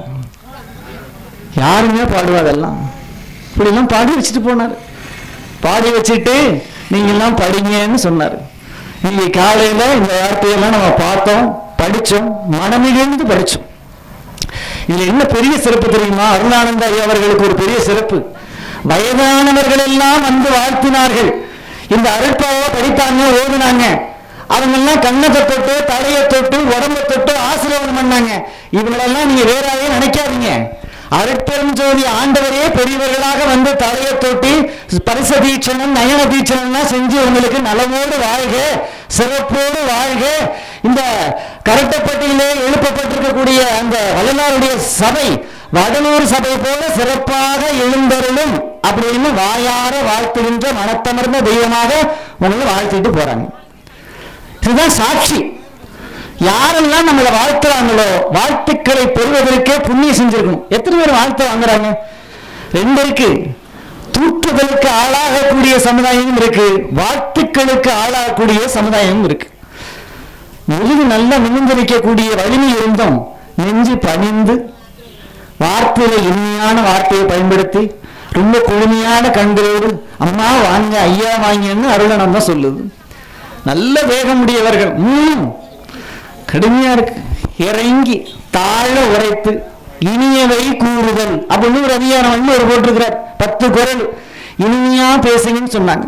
யாருமே பாடுவாதெல்லாம் இப்படிலாம் பாடி வச்சுட்டு போனார் பாடி வச்சுட்டு நீங்க எல்லாம் படிங்கன்னு சொன்னார் இன்னைக்கு காலையில இந்த வார்த்தையெல்லாம் நம்ம பார்த்தோம் படிச்சோம் மனமிலிருந்து படிச்சோம் இதுல என்ன பெரிய சிறப்பு தெரியுமா அருணானந்த ஐயா அவர்களுக்கு ஒரு பெரிய சிறப்பு வயதானவர்கள் எல்லாம் வந்து வாழ்த்தினார்கள் இந்த அருட்பாவை படித்தாங்க ஓதுனாங்க அவங்க எல்லாம் கண்ணத்தை தொட்டு தலையை தொட்டு உடம்பை தொட்டு ஆசீர்வாதம் பண்ணாங்க இவங்களெல்லாம் நீங்க வேறாவே நினைக்காதீங்க அருட்பெருஞ்சோதி ஆண்டவரே பெரியவர்களாக வந்து தலையை தொட்டி பரிச தீட்சணம் நயன தீட்சணம்லாம் செஞ்சு உங்களுக்கு நலமோடு வாழ்க சிறப்போடு வாழ்க இந்த கரட்டப்பட்டியிலே எழுப்பப்பட்டிருக்கக்கூடிய அந்த வள்ளலாருடைய சபை வடலூர் சபை போல சிறப்பாக எழுந்தருளும் அப்படின்னு வாயார வாழ்த்துகின்ற மனத்தமர்ந்த தெய்வமாக உங்களை வாழ்த்திட்டு போறாங்க இதுதான் சாட்சி யாரெல்லாம் நம்மளை வாழ்த்துறாங்களோ வாழ்த்துக்களை பெறுவதற்கே புண்ணியம் செஞ்சிருக்கணும் எத்தனை பேர் வாழ்த்து வாங்குறாங்க ரெண்டு இருக்கு தூற்றுதலுக்கு ஆளாகக்கூடிய சமுதாயமும் இருக்கு வாழ்த்துக்களுக்கு ஆளாகக்கூடிய சமுதாயமும் இருக்கு முழுது நல்லா நிமிர்ந்து நிற்கக்கூடிய வலிமை இருந்தும் நெஞ்சு பணிந்து வார்த்தையில இனிமையான வார்த்தையை பயன்படுத்தி ரொம்ப குழுமையான கண்களோடு அம்மா வாங்க ஐயா வாங்கன்னு அருளனம் தான் சொல்லுது நல்ல வேகமுடையவர்கள் ம் கடுமையா இருக்கு இறங்கி தாழ உரைத்து இனியவை கூறுதல் அப்படின்னு ஒரு அதிகாரம் வந்து ஒரு போட்டிருக்கிறார் பத்து குரல் இனிமையா பேசுங்கன்னு சொன்னாங்க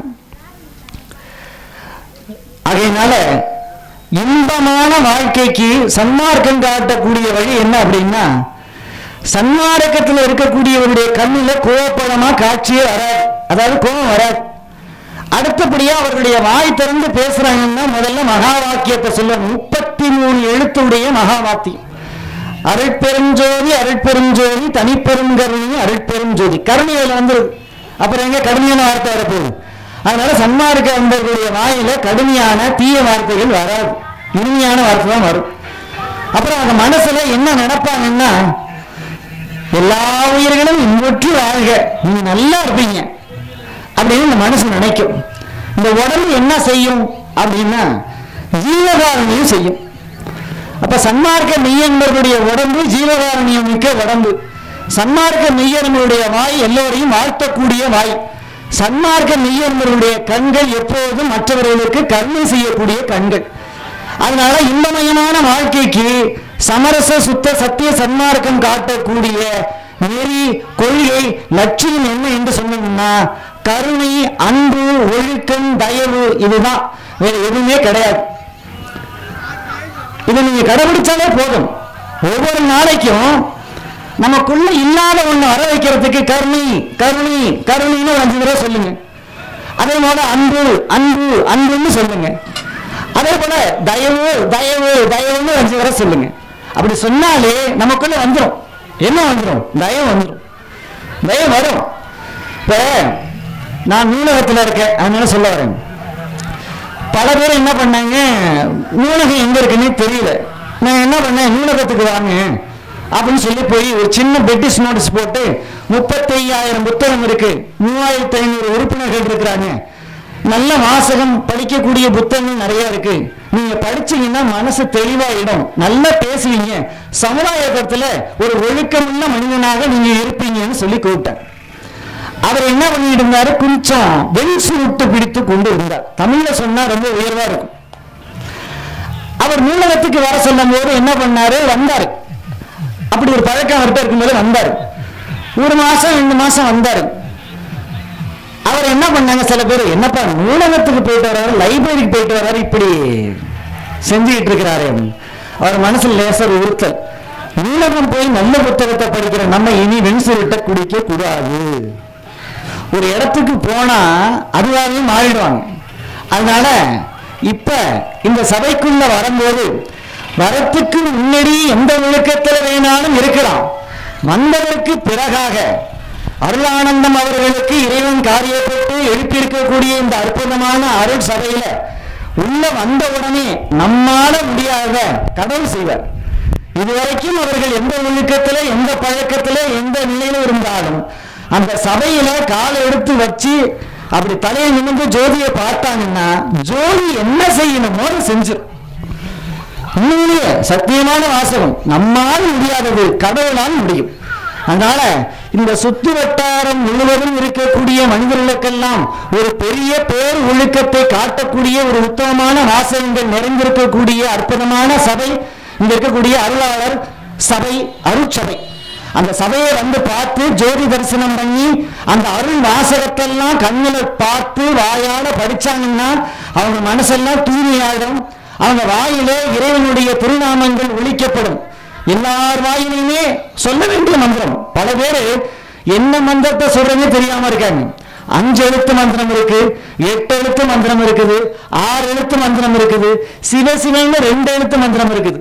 ஆகையினால இன்பமான வாழ்க்கைக்கு சன்மார்க்கம் காட்டக்கூடிய வழி என்ன அப்படின்னா சன்மார்க்கத்தில் இருக்கக்கூடியவருடைய கண்ணில கோவப்படமா காட்சியே வராது அதாவது கோபம் வராது அடுத்தபடியா அவர்களுடைய வாய் திறந்து பேசுறாங்கன்னா முதல்ல மகா வாக்கியத்தை சொல்ல முப்பத்தி மூணு எழுத்துடைய மகா வாக்கியம் அருட்பெருஞ்சோதி அருட்பெருஞ்சோதி தனிப்பெருங்கருணி அருட்பெருஞ்சோதி கருணையில வந்துருது அப்புறம் எங்க கடுமையான வார்த்தை வரப்போகுது அதனால சன்மார்க்க அன்பர்களுடைய வாயில கடுமையான தீய வார்த்தைகள் வராது இனிமையான வார்த்தை தான் வரும் அப்புறம் அந்த மனசுல என்ன நினைப்பாங்கன்னா எல்லா உயிர்களும் இன்புற்று வாழ்க நீங்க நல்லா இருப்பீங்க அப்படின்னு இந்த மனசு நினைக்கும் இந்த உடம்பு என்ன செய்யும் அப்படின்னா ஜீவகாரணியம் செய்யும் அப்ப சன்மார்க்க மெய்யன்பர்களுடைய உடம்பு ஜீவகாரணியம் மிக்க உடம்பு சன்மார்க்க மெய்யன்பருடைய வாய் எல்லோரையும் வாழ்த்தக்கூடிய வாய் சன்மார்க்க மெய்யன்பர்களுடைய கண்கள் எப்போதும் மற்றவர்களுக்கு கருணை செய்யக்கூடிய கண்கள் அதனால இன்பமயமான வாழ்க்கைக்கு சமரச சுத்த சத்திய சன்மார்க்கம் காட்டக்கூடிய நெறி கொள்கை லட்சியம் என்ன என்று சொன்னோம்னா கருணை அன்பு ஒழுக்கம் தயவு இதுதான் வேற எதுவுமே கிடையாது இதை நீங்க கடைபிடிச்சாலே போதும் ஒவ்வொரு நாளைக்கும் நமக்குள்ள இல்லாத ஒண்ணு வர வைக்கிறதுக்கு கருணை கருணை கருணைன்னு ஒரு அஞ்சு தடவை சொல்லுங்க அதே போல அன்பு அன்பு அன்புன்னு சொல்லுங்க அதே போல தயவு தயவு தயவுன்னு ஒரு அஞ்சு தடவை சொல்லுங்க அப்படி சொன்னாலே நமக்குள்ள வந்துடும் என்ன வந்துடும் தயவு வந்துடும் தயவு வரும் இப்ப நான் நூலகத்துல இருக்கேன் அதனால சொல்ல வரேன் பல பேர் என்ன பண்ணாங்க நூலகம் எங்க இருக்குன்னே தெரியல நான் என்ன பண்ணேன் நூலகத்துக்கு வாங்க அப்படின்னு சொல்லி போய் ஒரு சின்ன பெட்டிஸ் நோட்டீஸ் போட்டு முப்பத்தையாயிரம் புத்தகம் இருக்கு மூவாயிரத்தி ஐநூறு உறுப்பினர்கள் இருக்கிறாங்க நல்ல வாசகம் படிக்கக்கூடிய புத்தகங்கள் நிறைய இருக்கு நீங்க படிச்சீங்கன்னா மனசு தெளிவாயிடும் நல்லா பேசுவீங்க சமுதாயத்துல ஒரு ஒழுக்கமுள்ள மனிதனாக நீங்க இருப்பீங்கன்னு சொல்லி கூப்பிட்டேன் அவர் என்ன பண்ணிட்டு இருந்தாரு கொஞ்சம் வெண் சுருட்டு பிடித்து கொண்டு இருந்தார் தமிழ்ல சொன்னா ரொம்ப உயர்வா இருக்கும் அவர் நூலகத்துக்கு வர சொல்லும் போது என்ன பண்ணாரு வந்தாரு அப்படி ஒரு பழக்கம் அவர்கிட்ட இருக்கும்போது வந்தாரு ஒரு மாசம் ரெண்டு மாசம் வந்தாரு அவர் என்ன பண்ணாங்க சில பேர் என்னப்பா நூலகத்துக்கு போயிட்டு வர்றாரு லைப்ரரிக்கு போயிட்டு வர்றாரு இப்படி செஞ்சுக்கிட்டு இருக்கிறாரு அவர் மனசுல லேசர் உறுத்தல் நூலகம் போய் நல்ல புத்தகத்தை படிக்கிற நம்ம இனி வெண்சுருட்டை குடிக்க கூடாது ஒரு இடத்துக்கு போனா அதுவாகவே மாறிடுவாங்க அதனால இப்ப இந்த சபைக்குள்ள வரும்போது வரத்துக்கு முன்னாடி எந்த ஒழுக்கத்துல வேணாலும் இருக்கலாம் வந்ததற்கு பிறகாக அருளானந்தம் அவர்களுக்கு இறைவன் காரியப்பட்டு எழுப்பியிருக்கக்கூடிய இந்த அற்புதமான அருள் சபையில உள்ள வந்த உடனே நம்மால முடியாத கடவுள் செய்வார் இதுவரைக்கும் அவர்கள் எந்த ஒழுக்கத்துல எந்த பழக்கத்துல எந்த நிலையில இருந்தாலும் அந்த சபையில காலை எடுத்து வச்சு அப்படி தலையை நிமிர்ந்து ஜோதியை பார்த்தாங்கன்னா ஜோதி என்ன செய்யணுமோ அதை செஞ்சிடும் உண்மையிலேயே சத்தியமான வாசகம் நம்மால் முடியாதது கடவுளால் முடியும் அதனால இந்த சுத்து வட்டாரம் முழுவதும் இருக்கக்கூடிய மனிதர்களுக்கெல்லாம் ஒரு பெரிய பேர் ஒழுக்கத்தை காட்டக்கூடிய ஒரு உத்தமமான வாசகங்கள் நிறைந்திருக்கக்கூடிய அற்புதமான சபை இங்க இருக்கக்கூடிய அருளாளர் சபை அருட்சபை அந்த சபையை வந்து பார்த்து ஜோதி தரிசனம் பண்ணி அந்த அருள் வாசகத்தெல்லாம் கண்ணில பார்த்து வாயால படிச்சாங்கன்னா அவங்க மனசெல்லாம் தூய்மையாயிடும் அவங்க வாயிலே இறைவனுடைய திருநாமங்கள் ஒழிக்கப்படும் எல்லார் வாயிலுமே சொல்ல வேண்டிய மந்திரம் பல பேரு என்ன மந்திரத்தை சொல்றதே தெரியாம இருக்காங்க அஞ்சு எழுத்து மந்திரம் இருக்கு எட்டு எழுத்து மந்திரம் இருக்குது ஆறு எழுத்து மந்திரம் இருக்குது சிவசிவன்னு ரெண்டு எழுத்து மந்திரம் இருக்குது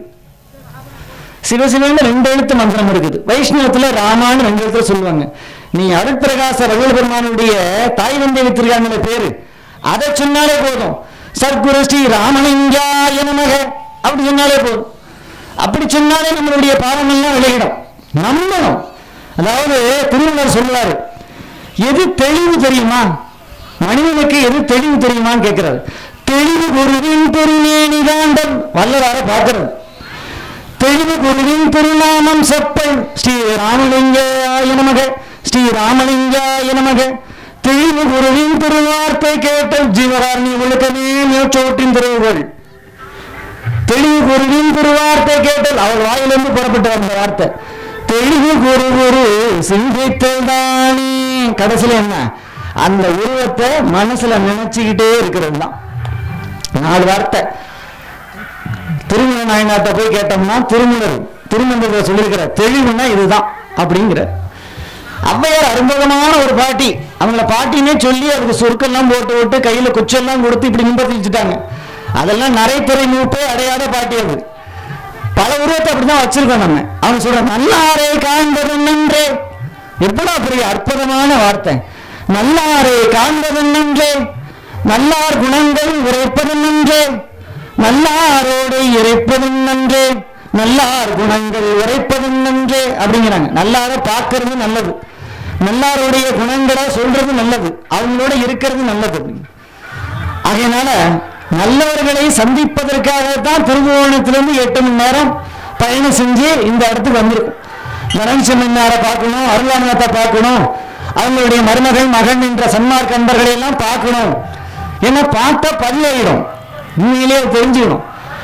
சிவசிவன்னு ரெண்டு எழுத்து மந்திரம் இருக்குது வைஷ்ணவத்துல ராமான்னு ரெண்டு எழுத்துல சொல்லுவாங்க நீ அருட்பிரகாச ரகுல பெருமானுடைய தாய் தந்தை வைத்திருக்காங்களே பேரு அதை சொன்னாலே போதும் சர்க்குரு ஸ்ரீ ராமலிங்காய நமக அப்படி சொன்னாலே போதும் அப்படி சொன்னாலே நம்மளுடைய பாவம் எல்லாம் விலகிடும் நம்பணும் அதாவது திருவள்ளுவர் சொல்லுவாரு எது தெளிவு தெரியுமா மனிதனுக்கு எது தெளிவு தெரியுமான்னு கேட்கிறாரு தெளிவு குருவின் பெருமேனி காண்டன் வல்லவார பார்க்கிறது தெளிவு குருவின் திருநாமம் செப்பல் ஸ்ரீ ராமலிங்காய நமக ஸ்ரீ ராமலிங்காய நமக தெளிவு குருவின் திருவார்த்தை கேட்டல் ஜீவகாரணி ஒழுக்கமே மேற்சோட்டின் திருவுகள் தெளிவு குருவின் திருவார்த்தை கேட்டல் அவள் வாயிலிருந்து புறப்பட்டு வந்த வார்த்தை தெளிவு குரு குரு சிந்தித்தல் தானே கடைசியில என்ன அந்த உருவத்தை மனசுல நினைச்சுக்கிட்டே இருக்கிறது தான் நாலு வார்த்தை திருமண நாயனாட்ட போய் கேட்டோம்னா திருமணர் திருமணத்தில் சொல்லியிருக்கிற தெளிவுனா இதுதான் அப்படிங்கிற ஔவையார் அற்புதமான ஒரு பாட்டி அவங்கள பாட்டினே சொல்லி அதுக்கு சொற்கெல்லாம் போட்டு விட்டு கையில குச்செல்லாம் கொடுத்து இப்படி நிம்பத்தி வச்சுட்டாங்க அதெல்லாம் நரைத்துறை மூப்பே அடையாத பாட்டி அது பல உருவத்தை அப்படிதான் வச்சிருக்கோம் நம்ம அவங்க சொல்ற நல்லாரே காண்பது நன்றே எவ்வளவு பெரிய அற்புதமான வார்த்தை நல்லாரே காண்பது நன்றே நல்லார் குணங்கள் உரைப்பது நன்றே நல்லாரோடு இறைப்பதும் நன்றே நல்லார் குணங்கள் உரைப்பதும் நன்றே அப்படிங்கிறாங்க நல்லார பார்க்கறது நல்லது நல்லாருடைய குணங்களை சொல்றது நல்லது அவங்களோட இருக்கிறது நல்லது அப்படின்னு. ஆகையினால நல்லவர்களை சந்திப்பதற்காகத்தான் திருபுவனத்திலிருந்து எட்டு மணி நேரம் பயணம் செஞ்சு இந்த இடத்துக்கு வந்திருக்கும் தனன் செம்மினாரை பார்க்கணும் அருளாமணத்தை பார்க்கணும் அவங்களுடைய மருமகள் மகன் என்ற சன்மார்க்க நண்பர்களை எல்லாம் பார்க்கணும் ஏன்னா பார்த்தா பதிவாயிடும் உண்மையிலேயே தெரிஞ்சுக்கணும்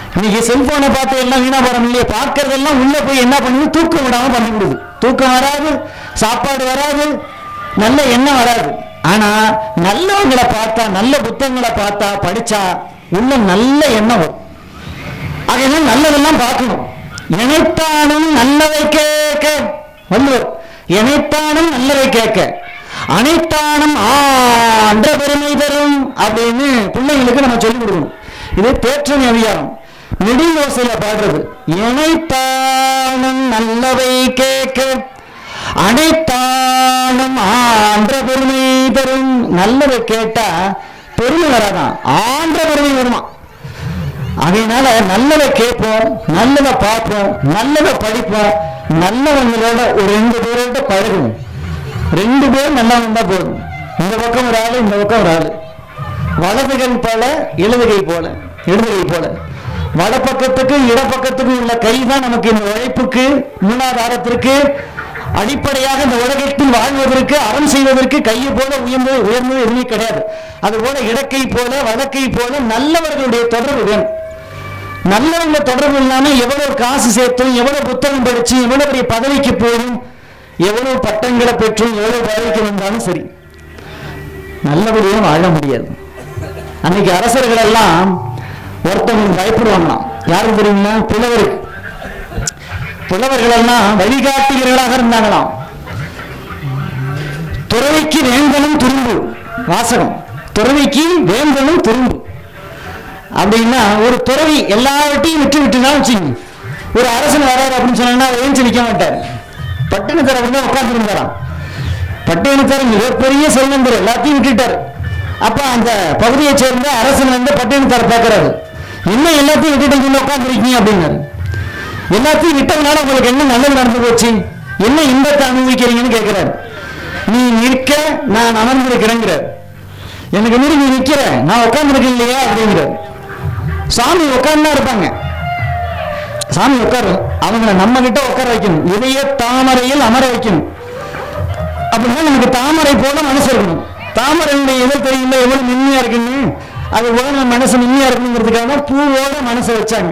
இன்னைக்கு செல்போனை பார்த்து எல்லாம் வீணா போறோம் இல்லையா பார்க்கறதெல்லாம் உள்ள போய் என்ன பண்ணுது தூக்கம் விடாம பண்ணி விடுது தூக்கம் வராது சாப்பாடு வராது நல்ல எண்ணம் வராது ஆனா நல்லவங்களை பார்த்தா நல்ல புத்தகங்களை பார்த்தா படிச்சா உள்ள நல்ல எண்ணம் வரும் அதெல்லாம் நல்லதெல்லாம் பார்க்கணும் இணைத்தானும் நல்லவை கேட்க வள்ளுவர் இணைத்தானும் நல்லவை கேட்க அனைத்தானும் ஆண்ட பெருமை தரும் அப்படின்னு பிள்ளைங்களுக்கு நம்ம சொல்லிக் கொடுக்கணும் இது தேற்றமை அதிகாரம் நெடுங்கோசையில பாடுறது இணைத்தானும் நல்லவை கேட்க அனைத்தானும் ஆண்ட பெருமை தரும் நல்லதை கேட்டா பெருமை வராதான் ஆண்ட பெருமை வருமா அதனால நல்லதை கேட்போம் நல்லதை பார்ப்போம் நல்லதை படிப்போம் நல்லவங்களோட ஒரு ரெண்டு பேரோட பழகுவோம் ரெண்டு பேரும் நல்லா வந்தா போதும் இந்த பக்கம் ஒரு ஆளு இந்த பக்கம் ஒரு ஆளு வலதுகை போல இடதுகை போல இடதுகை போல வலப்பக்கத்துக்கு இடப்பக்கத்துக்கு உள்ள கை தான் நமக்கு இந்த உழைப்புக்கு மூலாதாரத்திற்கு அடிப்படையாக இந்த உலகத்தில் வாழ்வதற்கு அறம் செய்வதற்கு கையை போல உயர்ந்தது உயர்ந்தது எதுவுமே கிடையாது அது போல இடக்கை போல வலக்கை போல நல்லவர்களுடைய தொடர்பு வேணும் நல்லவங்க தொடர்பு இல்லாம எவ்வளவு காசு சேர்த்தும் எவ்வளவு புத்தகம் படிச்சு எவ்வளவு பெரிய பதவிக்கு போயும் எவ்வளவு பட்டங்களை பெற்றும் எவ்வளவு பதவிக்கு வந்தாலும் சரி நல்லபடியா வாழ முடியாது அன்னைக்கு அரசர்கள் எல்லாம் ஒருத்தவங்க பயப்படுவாங்களாம் யாருக்கு தெரியுங்களா புலவருக்கு புலவர்கள் எல்லாம் வழிகாட்டுகிறவர்களாக இருந்தாங்களாம் துறவிக்கு வேந்தனும் துரும்பு வாசகம் துறவிக்கு வேந்தனும் துரும்பு அப்படின்னா ஒரு துறவி எல்லாவற்றையும் விட்டு விட்டுனா வச்சுங்க ஒரு அரசன் வராரு அப்படின்னு சொன்னா ஏஞ்சி நிற்க மாட்டார் பட்டணத்தர வந்து உட்காந்துருந்தாராம் பட்டணத்தர் மிகப்பெரிய செல்வந்தர் எல்லாத்தையும் விட்டுட்டார் அப்ப அந்த பகுதியை சேர்ந்த அரசன் வந்து பட்டணத்தார் பார்க்கறாரு என்ன எல்லாத்தையும் விட்டுட்டு இங்க உட்காந்துருக்கீங்க அப்படின்னாரு எல்லாத்தையும் விட்டதுனால உங்களுக்கு என்ன நல்லது நடந்து போச்சு என்ன இன்பத்தை அனுபவிக்கிறீங்கன்னு கேட்கிறாரு நீ நிற்க நான் அமர்ந்திருக்கிறேங்கிறார் எனக்கு மீறி நீ நிக்கிற நான் உட்கார்ந்துருக்கேன் இல்லையா அப்படிங்கிறார் சாமி உட்கார்ந்தா இருப்பாங்க சாமி உட்காரு அவங்கள நம்ம கிட்ட உட்கார வைக்கணும் இதய தாமரையில் அமர வைக்கணும் அப்படின்னா நமக்கு தாமரை போல மனசு இருக்கணும் தாமரையுடைய எதிர் தெரியல எவ்வளவு மென்மையா இருக்குன்னு அது போல நம்ம மனசு மென்மையா இருக்கணுங்கிறதுக்காக தான் பூவோட மனசை வச்சாங்க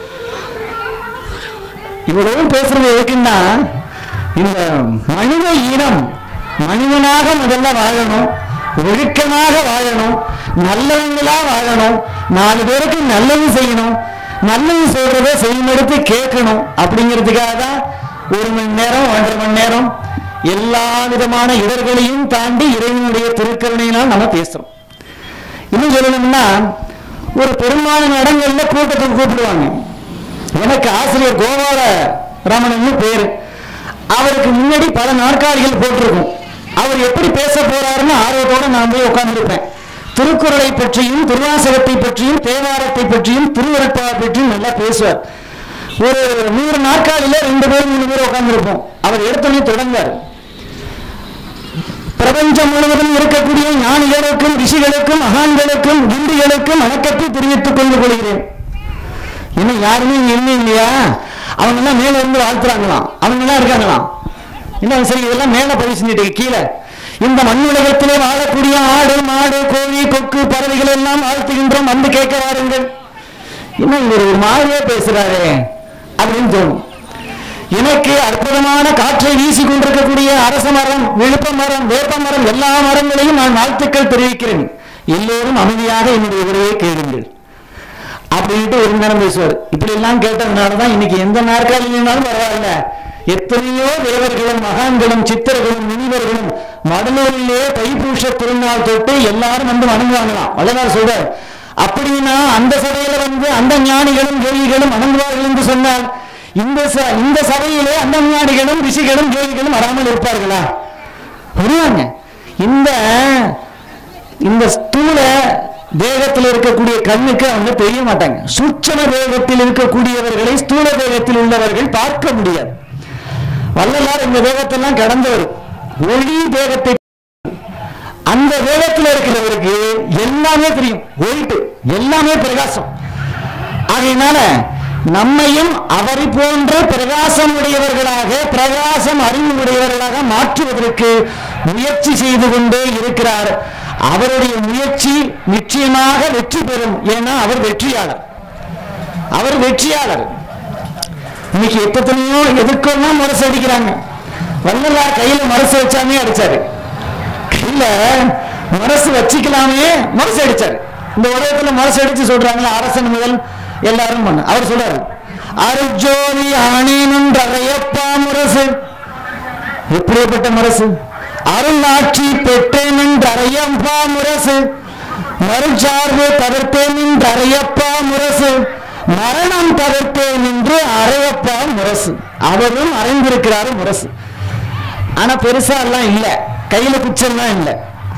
இவ்வளவும் பேசுறது எதுக்குன்னா இந்த மனித இனம் மனிதனாக முதல்ல வாழணும் ஒழுக்கமாக வாழணும் நல்லவங்களா வாழணும் நாலு பேருக்கு நல்லது செய்யணும் நல்லது சொல்றதை செய்யுமெடுத்து கேட்கணும் அப்படிங்கிறதுக்காக தான் ஒரு மணி நேரம் ஒன்றரை மணி நேரம் எல்லா விதமான இடர்களையும் தாண்டி இறைவனுடைய திருக்கருணையினால் நம்ம பேசுறோம் இன்னும் சொல்லணும்னா ஒரு பெரும்பாலான இடங்கள்ல கூட்டத்துக்கு கூப்பிடுவாங்க எனக்கு ஆசிரியர் கோபால ரமணன்னு பேரு அவருக்கு முன்னாடி பல நாற்காலிகள் போட்டிருக்கும் அவர் எப்படி பேச போறாருன்னு ஆர்வத்தோட நான் போய் உட்கார்ந்துருப்பேன் திருக்குறளை பற்றியும் திருவாசகத்தை பற்றியும் தேவாரத்தை பற்றியும் திருவருட்பாவை பற்றியும் நல்லா பேசுவார் ஒரு நூறு நாற்காலியில ரெண்டு பேர் மூணு பேர் உட்கார்ந்துருப்போம் அவர் எடுத்தோடனே தொடர்ந்தார் பிரபஞ்சம் முழுவதும் இருக்கக்கூடிய ஞானிகளுக்கும் ரிஷிகளுக்கும் மகான்களுக்கும் குண்டுகளுக்கும் வணக்கத்தை தெரிவித்துக் கொண்டு கொள்கிறேன் இன்னும் யாருமே இங்க இல்லை இல்லையா அவங்க எல்லாம் மேல இருந்து வாழ்த்துறாங்களாம் அவங்க எல்லாம் இருக்காங்களாம் என்ன சரி இதெல்லாம் மேல பதிவு செஞ்சுட்டு கீழே இந்த மண்ணுலகத்திலே வாழக்கூடிய ஆடு மாடு கோழி கொக்கு பறவைகள் எல்லாம் வாழ்த்துகின்றோம் வந்து கேட்க வாருங்கள் என்ன இவர் ஒரு மாதிரியே பேசுறாரே அப்படின்னு தோணும் எனக்கு அற்புதமான காற்றை வீசி கொண்டிருக்கக்கூடிய அரச மரம் விழுப்ப மரம் வேப்ப மரம் எல்லா மரங்களையும் நான் வாழ்த்துக்கள் தெரிவிக்கிறேன் எல்லோரும் அமைதியாக என்னுடைய உரையை கேளுங்கள் அப்படின்ட்டு ஒரு நேரம் பேசுவார் இப்படி எல்லாம் கேட்டதுனாலதான் இன்னைக்கு எந்த நாற்காலியினாலும் பரவாயில்ல எத்தனையோ தேவர்களும் மகான்களும் சித்தர்களும் முனிவர்களும் வடலூரிலே தைப்பூச திருநாள் தொட்டு எல்லாரும் வந்து வணங்குவாங்களாம் வள்ளலார் சொல்றார் அப்படின்னா அந்த சபையில வந்து அந்த ஞானிகளும் யோகிகளும் வணங்குவார்கள் என்று சொன்னால் இந்த ச- இந்த சபையிலே அந்த ஞானிகளும் ரிஷிகளும் யோகிகளும் வராமல் இருப்பார்களா வருவாங்க இந்த இந்த ஸ்தூல தேகத்தில் இருக்கக்கூடிய கண்ணுக்கு அவங்க தெரிய மாட்டாங்க சூட்சம தேகத்தில் இருக்கக்கூடியவர்களை ஸ்தூல தேகத்தில் உள்ளவர்கள் பார்க்க முடியாது வள்ளலார் இந்த தேகத்தெல்லாம் கடந்தவர் ஒளி தேகத்தை அந்த வேகத்தில் இருக்கிறவருக்கு எல்லாமே தெரியும் ஒயிட்டு எல்லாமே பிரகாசம் ஆகையினால நம்மையும் அவரை போன்ற பிரகாசம் உடையவர்களாக பிரகாசம் அறிவு உடையவர்களாக மாற்றுவதற்கு முயற்சி செய்து கொண்டே இருக்கிறார் அவருடைய முயற்சி நிச்சயமாக வெற்றி பெறும் ஏன்னா அவர் வெற்றியாளர் அவர் வெற்றியாளர் இன்னைக்கு எத்தனையோ எதுக்கெல்லாம் முரசு அடிக்கிறாங்க வள்ளலார் கையில முரசு வச்சாமே அடிச்சாரு கையில முரசு வச்சுக்கலாமே முரசு அடிச்சாரு இந்த உலகத்துல முரசு அடிச்சு சொல்றாங்களா அரசன் முதல் எல்லாரும் பண்ண அவர் சொல்றாரு அருஜோதி ஆனேனுன்றதையப்பா முரசு எப்படிப்பட்ட முரசு அருளாட்சி பெற்றேன் என்று அறையப்பா முரசு மறுசார்பு தவிர்த்தேன் என்று அறையப்பா முரசு மரணம் தவிர்த்தேன் என்று அறையப்பா முரசு அவரும் அறைந்திருக்கிறாரு முரசு ஆனா பெருசா எல்லாம் இல்ல கையில குச்செல்லாம் இல்ல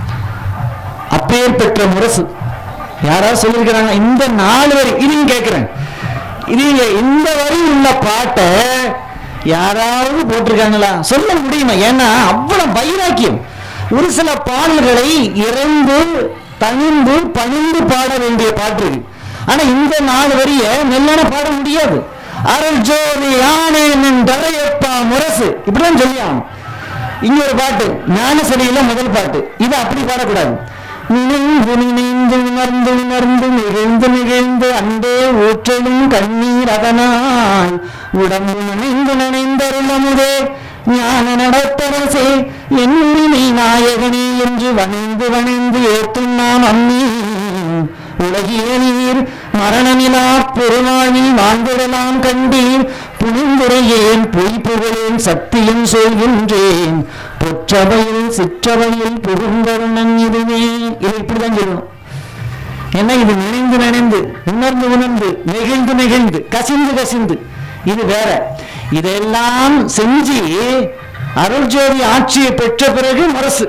அப்பேர் பெற்ற முரசு யாராவது சொல்லியிருக்கிறாங்க இந்த நாலு வரி இதையும் கேட்கிறேன் இது இந்த வரி உள்ள பாட்டை யாராவது போட்டிருக்காங்களா சொல்ல முடியுமா ஏன்னா அவ்வளவு வைராக்கியம் ஒரு சில பாடல்களை இறந்து தனிந்து பணிந்து பாட வேண்டிய பாட்டு இருக்கு ஆனா இந்த நாலு வரிய மெல்லன பாட முடியாது அருள் ஜோதி ஆனேன் தரையப்பா முரசு இப்படிதான் சொல்லி ஆகணும் இங்க ஒரு பாட்டு ஞானசரியில முதல் பாட்டு இது அப்படி பாடக்கூடாது நினைந்து நினைந்து உணர்ந்து உணர்ந்து நிகழ்ந்து நிகழ்ந்து அன்பே ஊற்றலும் கண்ணீர் அதனால் உடம்பு நினைந்து நினைந்தருளமுதே ஞான நடத்தரசே என்னுரிமை நாயகனே என்று வணைந்து வணைந்து ஏத்தும் நாம் அம்மி உலகிய நீர் மரணமிலா பெருமாழில் வாழ்ந்திடலாம் கண்டீர் புனிந்துரையேன் பொய் புகழேன் சத்தியம் சொல்கின்றேன் பொற்றவையில் சிற்றவையில் புகுந்தருணன் இதுவே இது இப்படிதான் சொல்லணும் ஏன்னா இது நினைந்து நினைந்து உணர்ந்து உணர்ந்து நெகிழ்ந்து நெகிழ்ந்து கசிந்து கசிந்து இது வேற இதெல்லாம் செஞ்சு அருள்ஜோதி ஆட்சியை பெற்ற பிறகு முரசு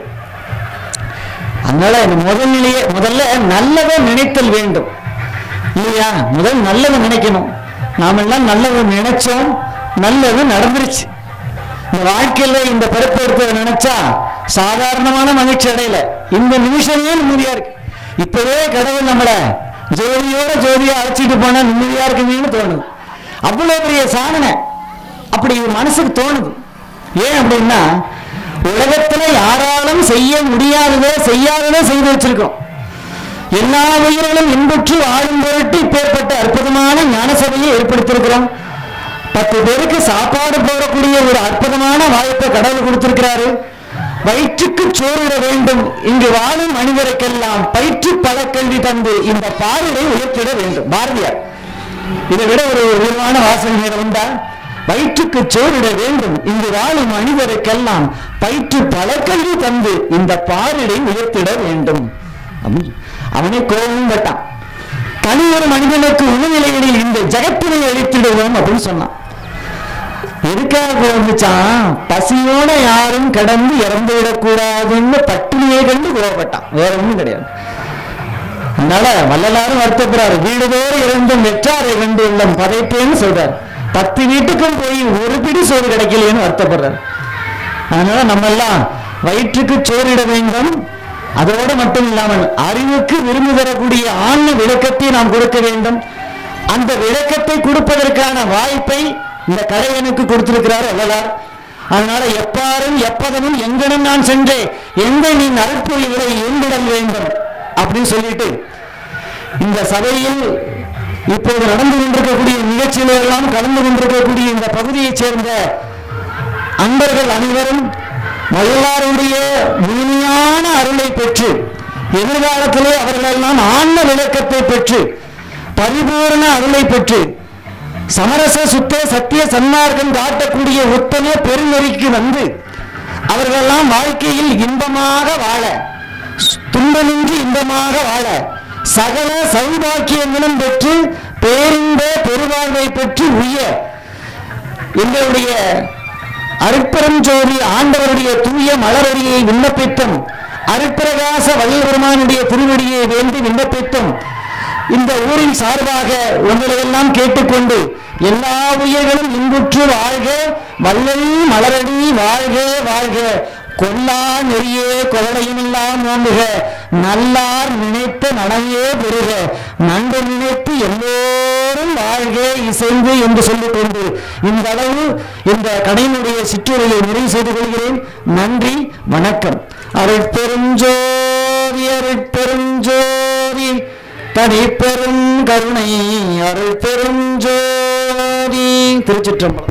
அதனால இந்த முதல் நிலையே முதல்ல நல்லதை நினைத்தல் வேண்டும் இல்லையா முதல் நல்லதை நினைக்கணும் நாமெல்லாம் நல்லதை நினைச்சோம் நல்லது நடந்துருச்சு இந்த வாழ்க்கையில இந்த பிறப்பு எடுத்ததை நினைச்சா சாதாரணமான மகிழ்ச்சி அடையல இந்த நிமிஷமே நிம்மதியா இருக்கு இப்பவே கடவுள் நம்மள ஜோதியோட ஜோதியா அழைச்சிட்டு போனா நிம்மதியா இருக்குமேன்னு தோணுது அவ்வளவு பெரிய சாதனை அப்படி மனசுக்கு தோணுது ஏன் அப்படின்னா உலகத்துல யாராலும் செய்ய முடியாததோ செய்யாததோ செய்து வச்சிருக்கோம் எல்லா உயிர்களும் இன்புற்று வாழும் பொருட்டு இப்பேற்பட்ட அற்புதமான ஞான சபையை ஏற்படுத்தியிருக்கிறோம் பத்து பேருக்கு சாப்பாடு போடக்கூடிய ஒரு அற்புதமான வாய்ப்பை கடவுள் கொடுத்திருக்கிறாரு வயிற்றுக்கு சோறிட வேண்டும் இங்கு வாழும் மனிதருக்கெல்லாம் பயிற்று பழக்கல்வி தந்து இந்த பாரிடை உயர்த்திட வேண்டும் பாரதியார் இதை விட ஒரு உருவான வாசனை உண்டா வயிற்றுக்கு சோறிட வேண்டும் இங்கு வாழும் மனிதருக்கெல்லாம் பயிற்று பழக்கல்வி தந்து இந்த பாரிடை உயர்த்திட வேண்டும் அப்படின்னு அவனே கோபம் பட்டான் தனி ஒரு மனிதனுக்கு உணநிலைகளில் இந்த ஜகத்தினை அழித்திடுவோம் அப்படின்னு சொன்னான் எதுக்காக கோபிச்சான் பசியோட யாரும் கடந்து இறந்து விடக்கூடாதுன்னு பட்டினியை கண்டு கோபப்பட்டான் வேற ஒண்ணும் கிடையாது அதனால வள்ளலாரும் வருத்தப்படுறாரு வீடுதோறு இருந்தும் வெற்றாரை கண்டு உள்ளம் பதைப்பேன்னு சொல்றாரு பத்து வீட்டுக்கும் போய் ஒரு பிடி சோறு கிடைக்கலையேன்னு வருத்தப்படுறாரு அதனால நம்ம எல்லாம் வயிற்றுக்கு சோறிட வேண்டும் அதோடு மட்டும் இல்லாமல் அறிவுக்கு விரும்பி தரக்கூடிய ஆன்ம விளக்கத்தை நாம் கொடுக்க வேண்டும் அந்த விளக்கத்தை கொடுப்பதற்கான வாய்ப்பை இந்த கடையனுக்கு கொடுத்திருக்கிறார் வள்ளலார் அதனால எப்பாரும் எப்பதனும் எங்கனும் நான் சென்றே எங்க நீ நற்பொழிகளை ஈண்டிடல் வேண்டும் அப்படின்னு சொல்லிட்டு இந்த சபையில் இப்போது நடந்து கொண்டிருக்கக்கூடிய நிகழ்ச்சியில எல்லாம் கலந்து கொண்டிருக்கக்கூடிய இந்த பகுதியைச் சேர்ந்த அன்பர்கள் அனைவரும் வள்ளலாருடைய முழுமையான அருளை பெற்று எதிர்காலத்திலே அவர்களெல்லாம் ஆன்ம விளக்கத்தை பெற்று பரிபூரண அருளை பெற்று சமரச சுத்த சத்திய சன்மார்க்கம் காட்டக்கூடிய உத்தம பெருநெறிக்கு வந்து அவர்களெல்லாம் வாழ்க்கையில் இன்பமாக வாழ துன்பமின்றி இன்பமாக வாழ சகல சௌபாக்கியங்களும் பெற்று பேரின்ப பெருவாழ்வை பெற்று உய எங்களுடைய அருட்பெரும் ஜோதி ஆண்டவருடைய தூய மலரடியை விண்ணப்பித்தும் அருட்பிரகாச வல்லபெருமானுடைய திருவடியை வேண்டி விண்ணப்பித்தும் இந்த ஊரின் சார்பாக உங்களை எல்லாம் கேட்டுக்கொண்டு எல்லா உயிர்களும் இன்புற்று வாழ்க வல்லல் மலரடி வாழ்க வாழ்க கொல்லா நெறியே கொலடையுமெல்லாம் ஓம்புக நல்லார் நினைத்த நனவே பெறுக நன்று நினைத்து எல்லோரும் வாழ்க இசைந்து என்று சொல்லிக்கொண்டு இந்த அளவு இந்த கடையினுடைய சிற்றுரையை நிறைவு செய்து கொள்கிறேன் நன்றி வணக்கம் அருட்பெருஞ்சோதி அருட்பெருஞ்சோதி தனி பெரும் கருணை அருள் பெரும் ஜோதி திருச்சிற்றம்பலம்